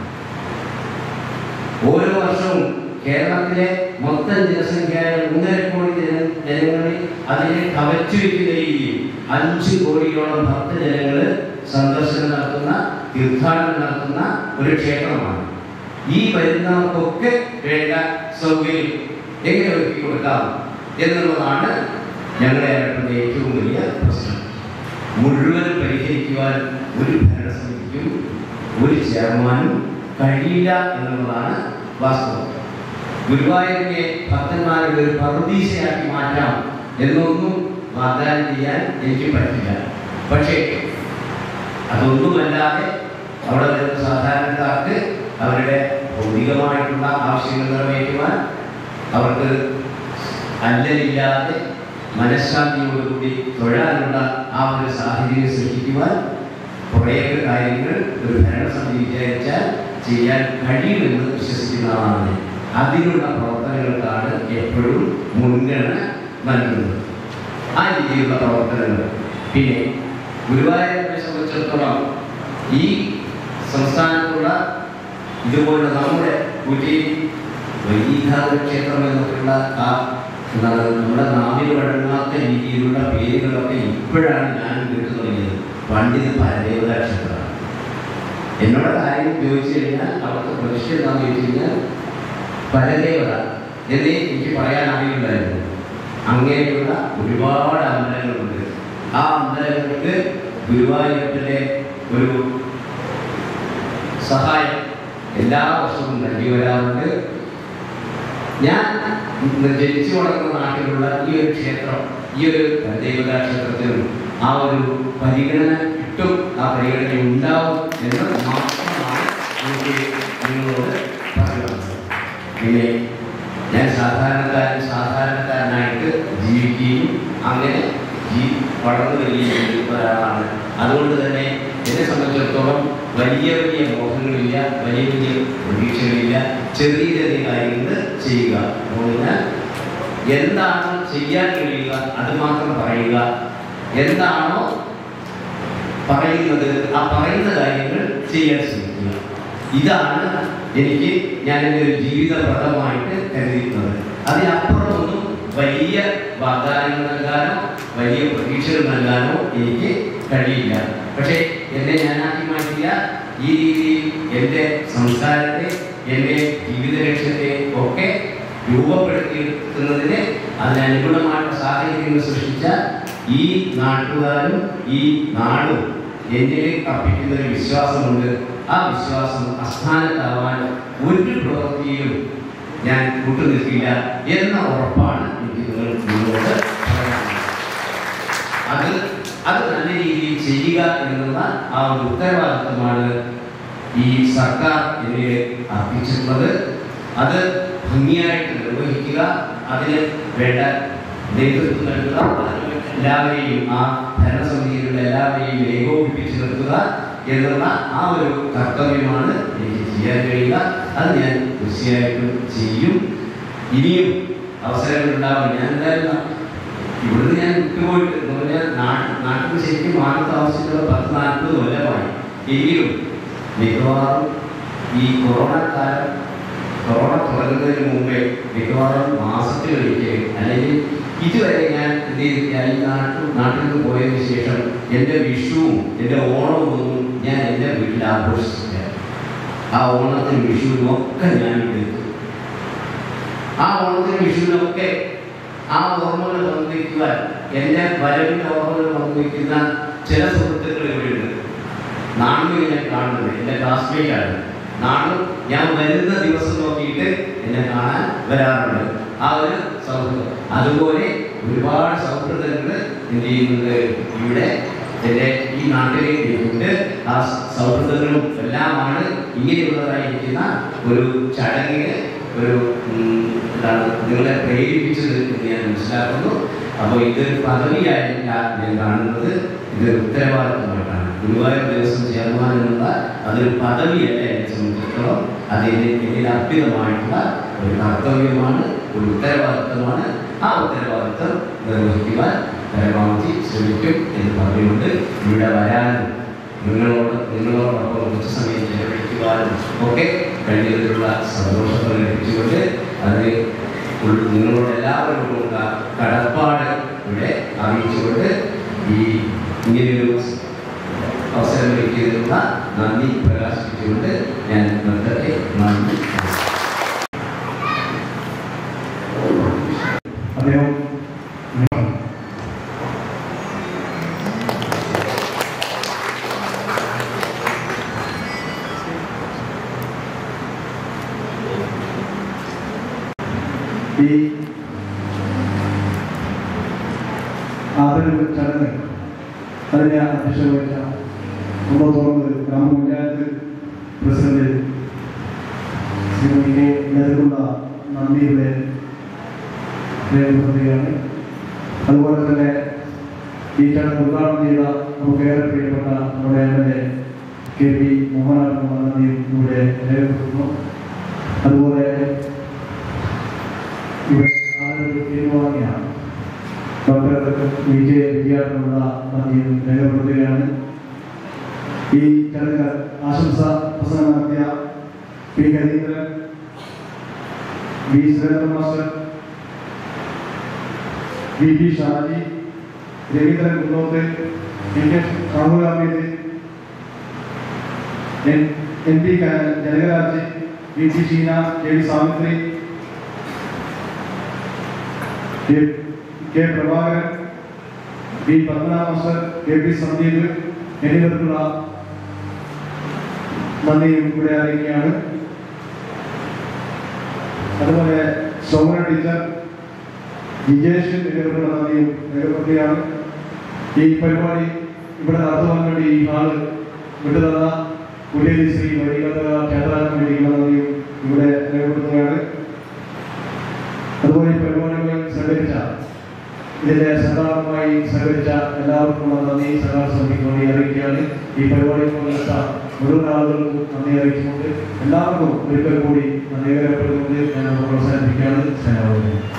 ഓരോ വർഷവും കേരളത്തിലെ മൊത്തം ജനസംഖ്യയായ മൂന്നര കോടി ജന ജനങ്ങളിൽ അതിനെ കവച്ചു വയ്ക്കുന്ന രീതിയിൽ അഞ്ച് കോടിയോളം ഭക്തജനങ്ങൾ സന്ദർശനം നടത്തുന്ന തീർത്ഥാടനം നടത്തുന്ന ഒരു ക്ഷേത്രമാണ് ഈ വരുന്നവർക്കൊക്കെ വേണ്ട സൗകര്യം എങ്ങനെ ഒരുക്കി കൊടുക്കാം എന്നുള്ളതാണ് ഞങ്ങളെ അലട്ടുന്ന ഏറ്റവും വലിയ പ്രശ്നം മുഴുവൻ പരിഹരിക്കുവാൻ ഒരു ഭരണസമിതിക്കും ഒരു ചെയർമാനും കഴിയില്ല എന്നുള്ളതാണ് വാസ്തവം ഗുരുവായൂരിനെ ഭക്തന്മാരുടെ ഒരു പറുദീസയാക്കി മാറ്റാം എന്നൊന്നും വാഗ്ദാനം ചെയ്യാൻ എനിക്ക് പറ്റില്ല പക്ഷേ അതൊന്നുമല്ലാതെ അവിടെ വരുന്ന സാധാരണക്കാർക്ക് അവരുടെ ഭൗതികമായിട്ടുള്ള ആവശ്യങ്ങൾ നിറവേറ്റുവാൻ അവർക്ക് അല്ലലില്ലാതെ മനഃശാന്തിയോടുകൂടി തൊഴാനുള്ള ആ ഒരു സാഹചര്യം സൃഷ്ടിക്കുവാൻ കുറേയൊക്കെ കാര്യങ്ങൾ ഒരു ഭരണസമിതി വിചാരിച്ചാൽ ചെയ്യാൻ കഴിയുമെന്ന് വിശ്വസിക്കുന്നതാണ് ഞാൻ. അതിനുള്ള പ്രവർത്തനങ്ങൾക്കാണ് എപ്പോഴും മുൻഗണന നൽകുന്നത് ആ രീതിയിലുള്ള പ്രവർത്തനങ്ങൾ പിന്നെ ഗുരുവായൂരിനെ സംബന്ധിച്ചിടത്തോളം ഈ സംസ്ഥാനത്തുള്ള ഇതുപോലുള്ള നമ്മുടെ കുറ്റി വൈദീകാര ക്ഷേത്രം എന്നൊക്കെയുള്ള ആ എന്താണ് നമ്മുടെ നാവിൽ വഴങ്ങാത്ത രീതിയിലുള്ള പേരുകളൊക്കെ ഇപ്പോഴാണ് ഞാൻ കേട്ടു തുടങ്ങിയത് പണ്ഡിത് പരദേവതാ ക്ഷേത്രമാണ് എന്നോട് കാര്യം ചോദിച്ചു കഴിഞ്ഞാൽ അവർക്ക് പ്രതിഷ്ഠ എന്താണെന്ന് ചോദിച്ചു കഴിഞ്ഞാൽ പരദേവത എന്നേ എനിക്ക് പറയാൻ അറിയില്ലായിരുന്നു അങ്ങനെയുള്ള ഒരുപാട് അമ്പലങ്ങളുണ്ട് ആ അമ്പലങ്ങൾക്ക് ഗുരുവായൂരത്തിലെ ഒരു സഹായം എല്ലാ വർഷവും നൽകി വരാറുണ്ട് ഞാൻ ഇന്ന് ജനിച്ചു വളർന്ന നാട്ടിലുള്ള ഈ ഒരു ക്ഷേത്രം ഈ ഒരു ദേവതാ ക്ഷേത്രത്തിനും ആ ഒരു പരിഗണന കിട്ടും ആ പരിഗണന ഉണ്ടാവും എന്ന് മാത്രമാണ് എനിക്ക് നിങ്ങളോട് പറയുന്നത് പിന്നെ ഞാൻ സാധാരണക്കാരൻ സാധാരണക്കാരനായിട്ട് ജീവിക്കുകയും അങ്ങനെ ജീ വളർന്നു വരികയും ചെയ്യുന്ന ഒരാളാണ് അതുകൊണ്ട് തന്നെ എന്നെ സംബന്ധിച്ചിടത്തോളം വലിയ വലിയ മോഹങ്ങളില്ല വലിയ വലിയ പ്രതീക്ഷകളില്ല ചെറിയ ചെറിയ കാര്യങ്ങൾ ചെയ്യുക അപ്പോൾ ഞാൻ എന്താണോ ചെയ്യാൻ കഴിയുക അത് മാത്രം പറയുക എന്താണോ പറയുന്നത് ആ പറയുന്ന കാര്യങ്ങൾ ചെയ്യാൻ ശ്രമിക്കുക ഇതാണ് എനിക്ക് ഞാൻ എൻ്റെ ഒരു ജീവിത വ്രതമായിട്ട് കരുതിയിരുന്നത് അതിനപ്പുറമൊന്നും വലിയ വാഗ്ദാനങ്ങൾ നൽകാനോ വലിയ പ്രതീക്ഷകൾ നൽകാനോ എനിക്ക് കഴിയില്ല പക്ഷേ എന്നെ ഞാനാക്കി മാറ്റിയ ഈ രീതിയിൽ എൻ്റെ സംസ്കാരത്തെ എൻ്റെ ജീവിത ലക്ഷ്യത്തെ ഒക്കെ രൂപപ്പെടുത്തിയെടുക്കുന്നതിന് അതിനനുഗുണമായിട്ടുള്ള സാഹചര്യങ്ങൾ സൃഷ്ടിച്ച ഈ നാട്ടുകാരും ഈ നാടും എന്നിൽ അർപ്പിക്കുന്ന ഒരു വിശ്വാസമുണ്ട് ആ വിശ്വാസം അസ്ഥാനത്താവാൻ ഒരു പ്രവൃത്തിയിലും ഞാൻ കൂട്ടുനിൽക്കില്ല എന്ന ഉറപ്പാണ് എനിക്ക് നിങ്ങൾ നിങ്ങളോട് പറയാനുള്ളത്. അത് അത് നല്ല രീതിയിൽ ചെയ്യുക എന്നുള്ള ആ ഒരു ഉത്തരവാദിത്വമാണ് ഈ സർക്കാർ എന്നിൽ അർപ്പിച്ചിട്ടുള്ളത് അത് ഭംഗിയായിട്ട് നിർവഹിക്കുക അതിന് വേണ്ട നേതൃത്വം നൽകുക അതിന് എല്ലാവരെയും ആ ഭരണസമിതിയിലുള്ള എല്ലാവരെയും ഏകോപിപ്പിച്ച് നിർത്തുക എന്നുള്ള ആ ഒരു കർത്തവ്യമാണ് എനിക്ക് ചെയ്യാൻ കഴിയുക അത് ഞാൻ തീർച്ചയായിട്ടും ചെയ്യും ഇനിയും അവസരങ്ങൾ ഉണ്ടാവും ഞാൻ എന്തായാലും ഇവിടുന്ന് ഞാൻ വിട്ടുപോയിട്ട് എന്ന് പറഞ്ഞാൽ നാട്ടിൽ നാട്ടിൽ ശരിക്കും മാറി താമസിച്ചിട്ടുള്ള പത്ത് നാൽപ്പത് കൊല്ലമായി എങ്കിലും മിക്കവാറും ഈ കൊറോണ കാലം കൊറോണ തുടങ്ങുന്നതിന് മുമ്പേ മിക്കവാറും മാസത്തിലൊരിക്കൽ അല്ലെങ്കിൽ ഇതുവരെ ഞാൻ എന്ത് ചെയ്തിട്ടില്ല ഈ നാട്ടിൽ നാട്ടിൽ നിന്ന് പോയതിന് ശേഷം എൻ്റെ വിഷുവും എൻ്റെ ഓണവും ഒന്നും ഞാൻ എൻ്റെ വീട്ടിൽ ആഘോഷിച്ചില്ല ആ ഓണത്തിനും വിഷുവിനും ഒക്കെ ഞാൻ ഇവിടെ എത്തും ആ ഓണത്തിനും വിഷുവിനൊക്കെ ആ ഓർമ്മകൾ പങ്കുവയ്ക്കുവാൻ എൻ്റെ വരവിൻ്റെ ഓർമ്മകൾ പങ്കുവയ്ക്കുന്ന ചില സുഹൃത്തുക്കൾ ഇവിടെയുണ്ട് നാണു ഞാൻ കാണുന്നത് എൻ്റെ ക്ലാസ്മേറ്റാണ് നാണു ഞാൻ വരുന്ന ദിവസം നോക്കിയിട്ട് എന്നെ കാണാൻ വരാറുണ്ട് ആ ഒരു സൗഹൃദം അതുപോലെ ഒരുപാട് സൗഹൃദങ്ങൾ എന്ത് ചെയ്യുന്നുണ്ട് ഇവിടെ എൻ്റെ ഈ നാട്ടിലെ ഉണ്ട് ആ സൗഹൃദങ്ങളും എല്ലാമാണ് ഇങ്ങനെയുള്ളതായിരിക്കുന്ന ഒരു ചടങ്ങിന് ഒരു ഉം, എന്താണ് നിങ്ങളെ പ്രേരിപ്പിച്ചത് എന്ന് ഞാൻ മനസ്സിലാക്കുന്നു അപ്പോൾ ഇതൊരു പദവിയായില്ല ഞാൻ കാണുന്നത് ഇതൊരു ഉത്തരവാദിത്വമായിട്ടാണ് ഗുരുവായൂർ ദേവസ്വം ചെയർമാൻ എന്നുള്ള അതൊരു പദവിയല്ല എന്നെ സംബന്ധിച്ചിടത്തോളം അതിന് എന്നിൽ അർപ്പിതമായിട്ടുള്ള ഒരു കർത്തവ്യമാണ് ഒരു ഉത്തരവാദിത്വമാണ് ആ ഉത്തരവാദിത്വം നിർവഹിക്കുവാൻ പരമാവധി ശ്രമിക്കും എന്ന് പറഞ്ഞുകൊണ്ട് ഇവിടെ വരാനും നിങ്ങളോട് നിങ്ങളോടൊപ്പം കുറച്ച് സമയം ചെലവഴിക്കുവാനും ഒക്കെ കഴിഞ്ഞതിലുള്ള സന്തോഷം പ്രകടിപ്പിച്ചുകൊണ്ട് അതിന് ഉൾ- നിങ്ങളോട് എല്ലാവരോടുമുള്ള കടപ്പാട് ഇവിടെ അറിയിച്ചുകൊണ്ട് ഈ ഇങ്ങനെയൊരു അവസരം ഒരുക്കിയതിനുള്ള നന്ദി പ്രകാശിപ്പിച്ചുകൊണ്ട് ഞാൻ നിർത്തട്ടെ നന്ദി അദ്ദേഹം ഈ ആദരവ് ചടങ്ങ് അതിനെ അധ്യക്ഷത വഹിച്ച കുമ്പത്തോറമ്പ് ഗ്രാമപഞ്ചായത്ത് പ്രസിഡന്റ് ശ്രീമതിക്ക് നേരിട്ടുള്ള നന്ദിയുടെ രേഖപ്പെടുത്തുകയാണ് അതുപോലെ തന്നെ ഈ ചടങ്ങ് ഉദ്ഘാടനം ചെയ്ത നമുക്കേറെ പ്രിയപ്പെട്ട നമ്മുടെ M L A K P മോഹനാകുമാർ നന്ദിയും ഇവിടെ രേഖപ്പെടുത്തുന്നു അതുപോലെ ഇവിടെ ആദരവ് ഏറ്റുവാങ്ങിയ ഡോക്ടർ വിജയ വിദ്യാർത്ഥികളുള്ള നന്ദിയും രേഖപ്പെടുത്തുകയാണ് ഈ ചടങ്ങ് ആശംസ പ്രസംഗം നടത്തിയ P Harindran V Surendran master V P Shaji Raveendran Kunnoth N K Shahul Hameed N N P Janakaraj V P Sheena K V Savithri K- K Prabhakaran V Padmanabha master K P Sandeep എന്നിവർക്കുള്ള നന്ദിയും ഇവിടെ അറിയിക്കുകയാണ് അതുപോലെ സൗമ്യ ടീച്ചർ വിജേഷ് എന്നിവർക്കുള്ള നന്ദിയും രേഖപ്പെടുത്തുകയാണ് ഈ പരിപാടി ഇവിടെ നടത്തുവാൻ വേണ്ടി ഈ ഹാള് വിട്ടുതന്ന കുടിയേരി ശ്രീ വൈകത ക്ഷേത്ര കമ്മിറ്റിക്കുള്ള നന്ദിയും ഇവിടെ രേഖപ്പെടുത്തുകയാണ് അതുപോലെ ഈ പരിപാടികളിൽ സഹകരിച്ച ഇതിന്റെ സംഘാടകമായി സഹകരിച്ച എല്ലാവർക്കുമുള്ള നന്ദി സഹകരണ സമിതിക്ക് വേണ്ടി അറിയിക്കുകയാണ് ഈ പരിപാടിയിൽ പങ്കെടുത്ത മുഴുവൻ ആളുകൾക്കും നന്ദി അറിയിച്ചുകൊണ്ട് എല്ലാവർക്കും ഒരിക്കൽ കൂടി നന്ദി രേഖപ്പെടുത്തുകൊണ്ട് ഞാൻ അവസാനിപ്പിക്കുകയാണ് സ്നേഹം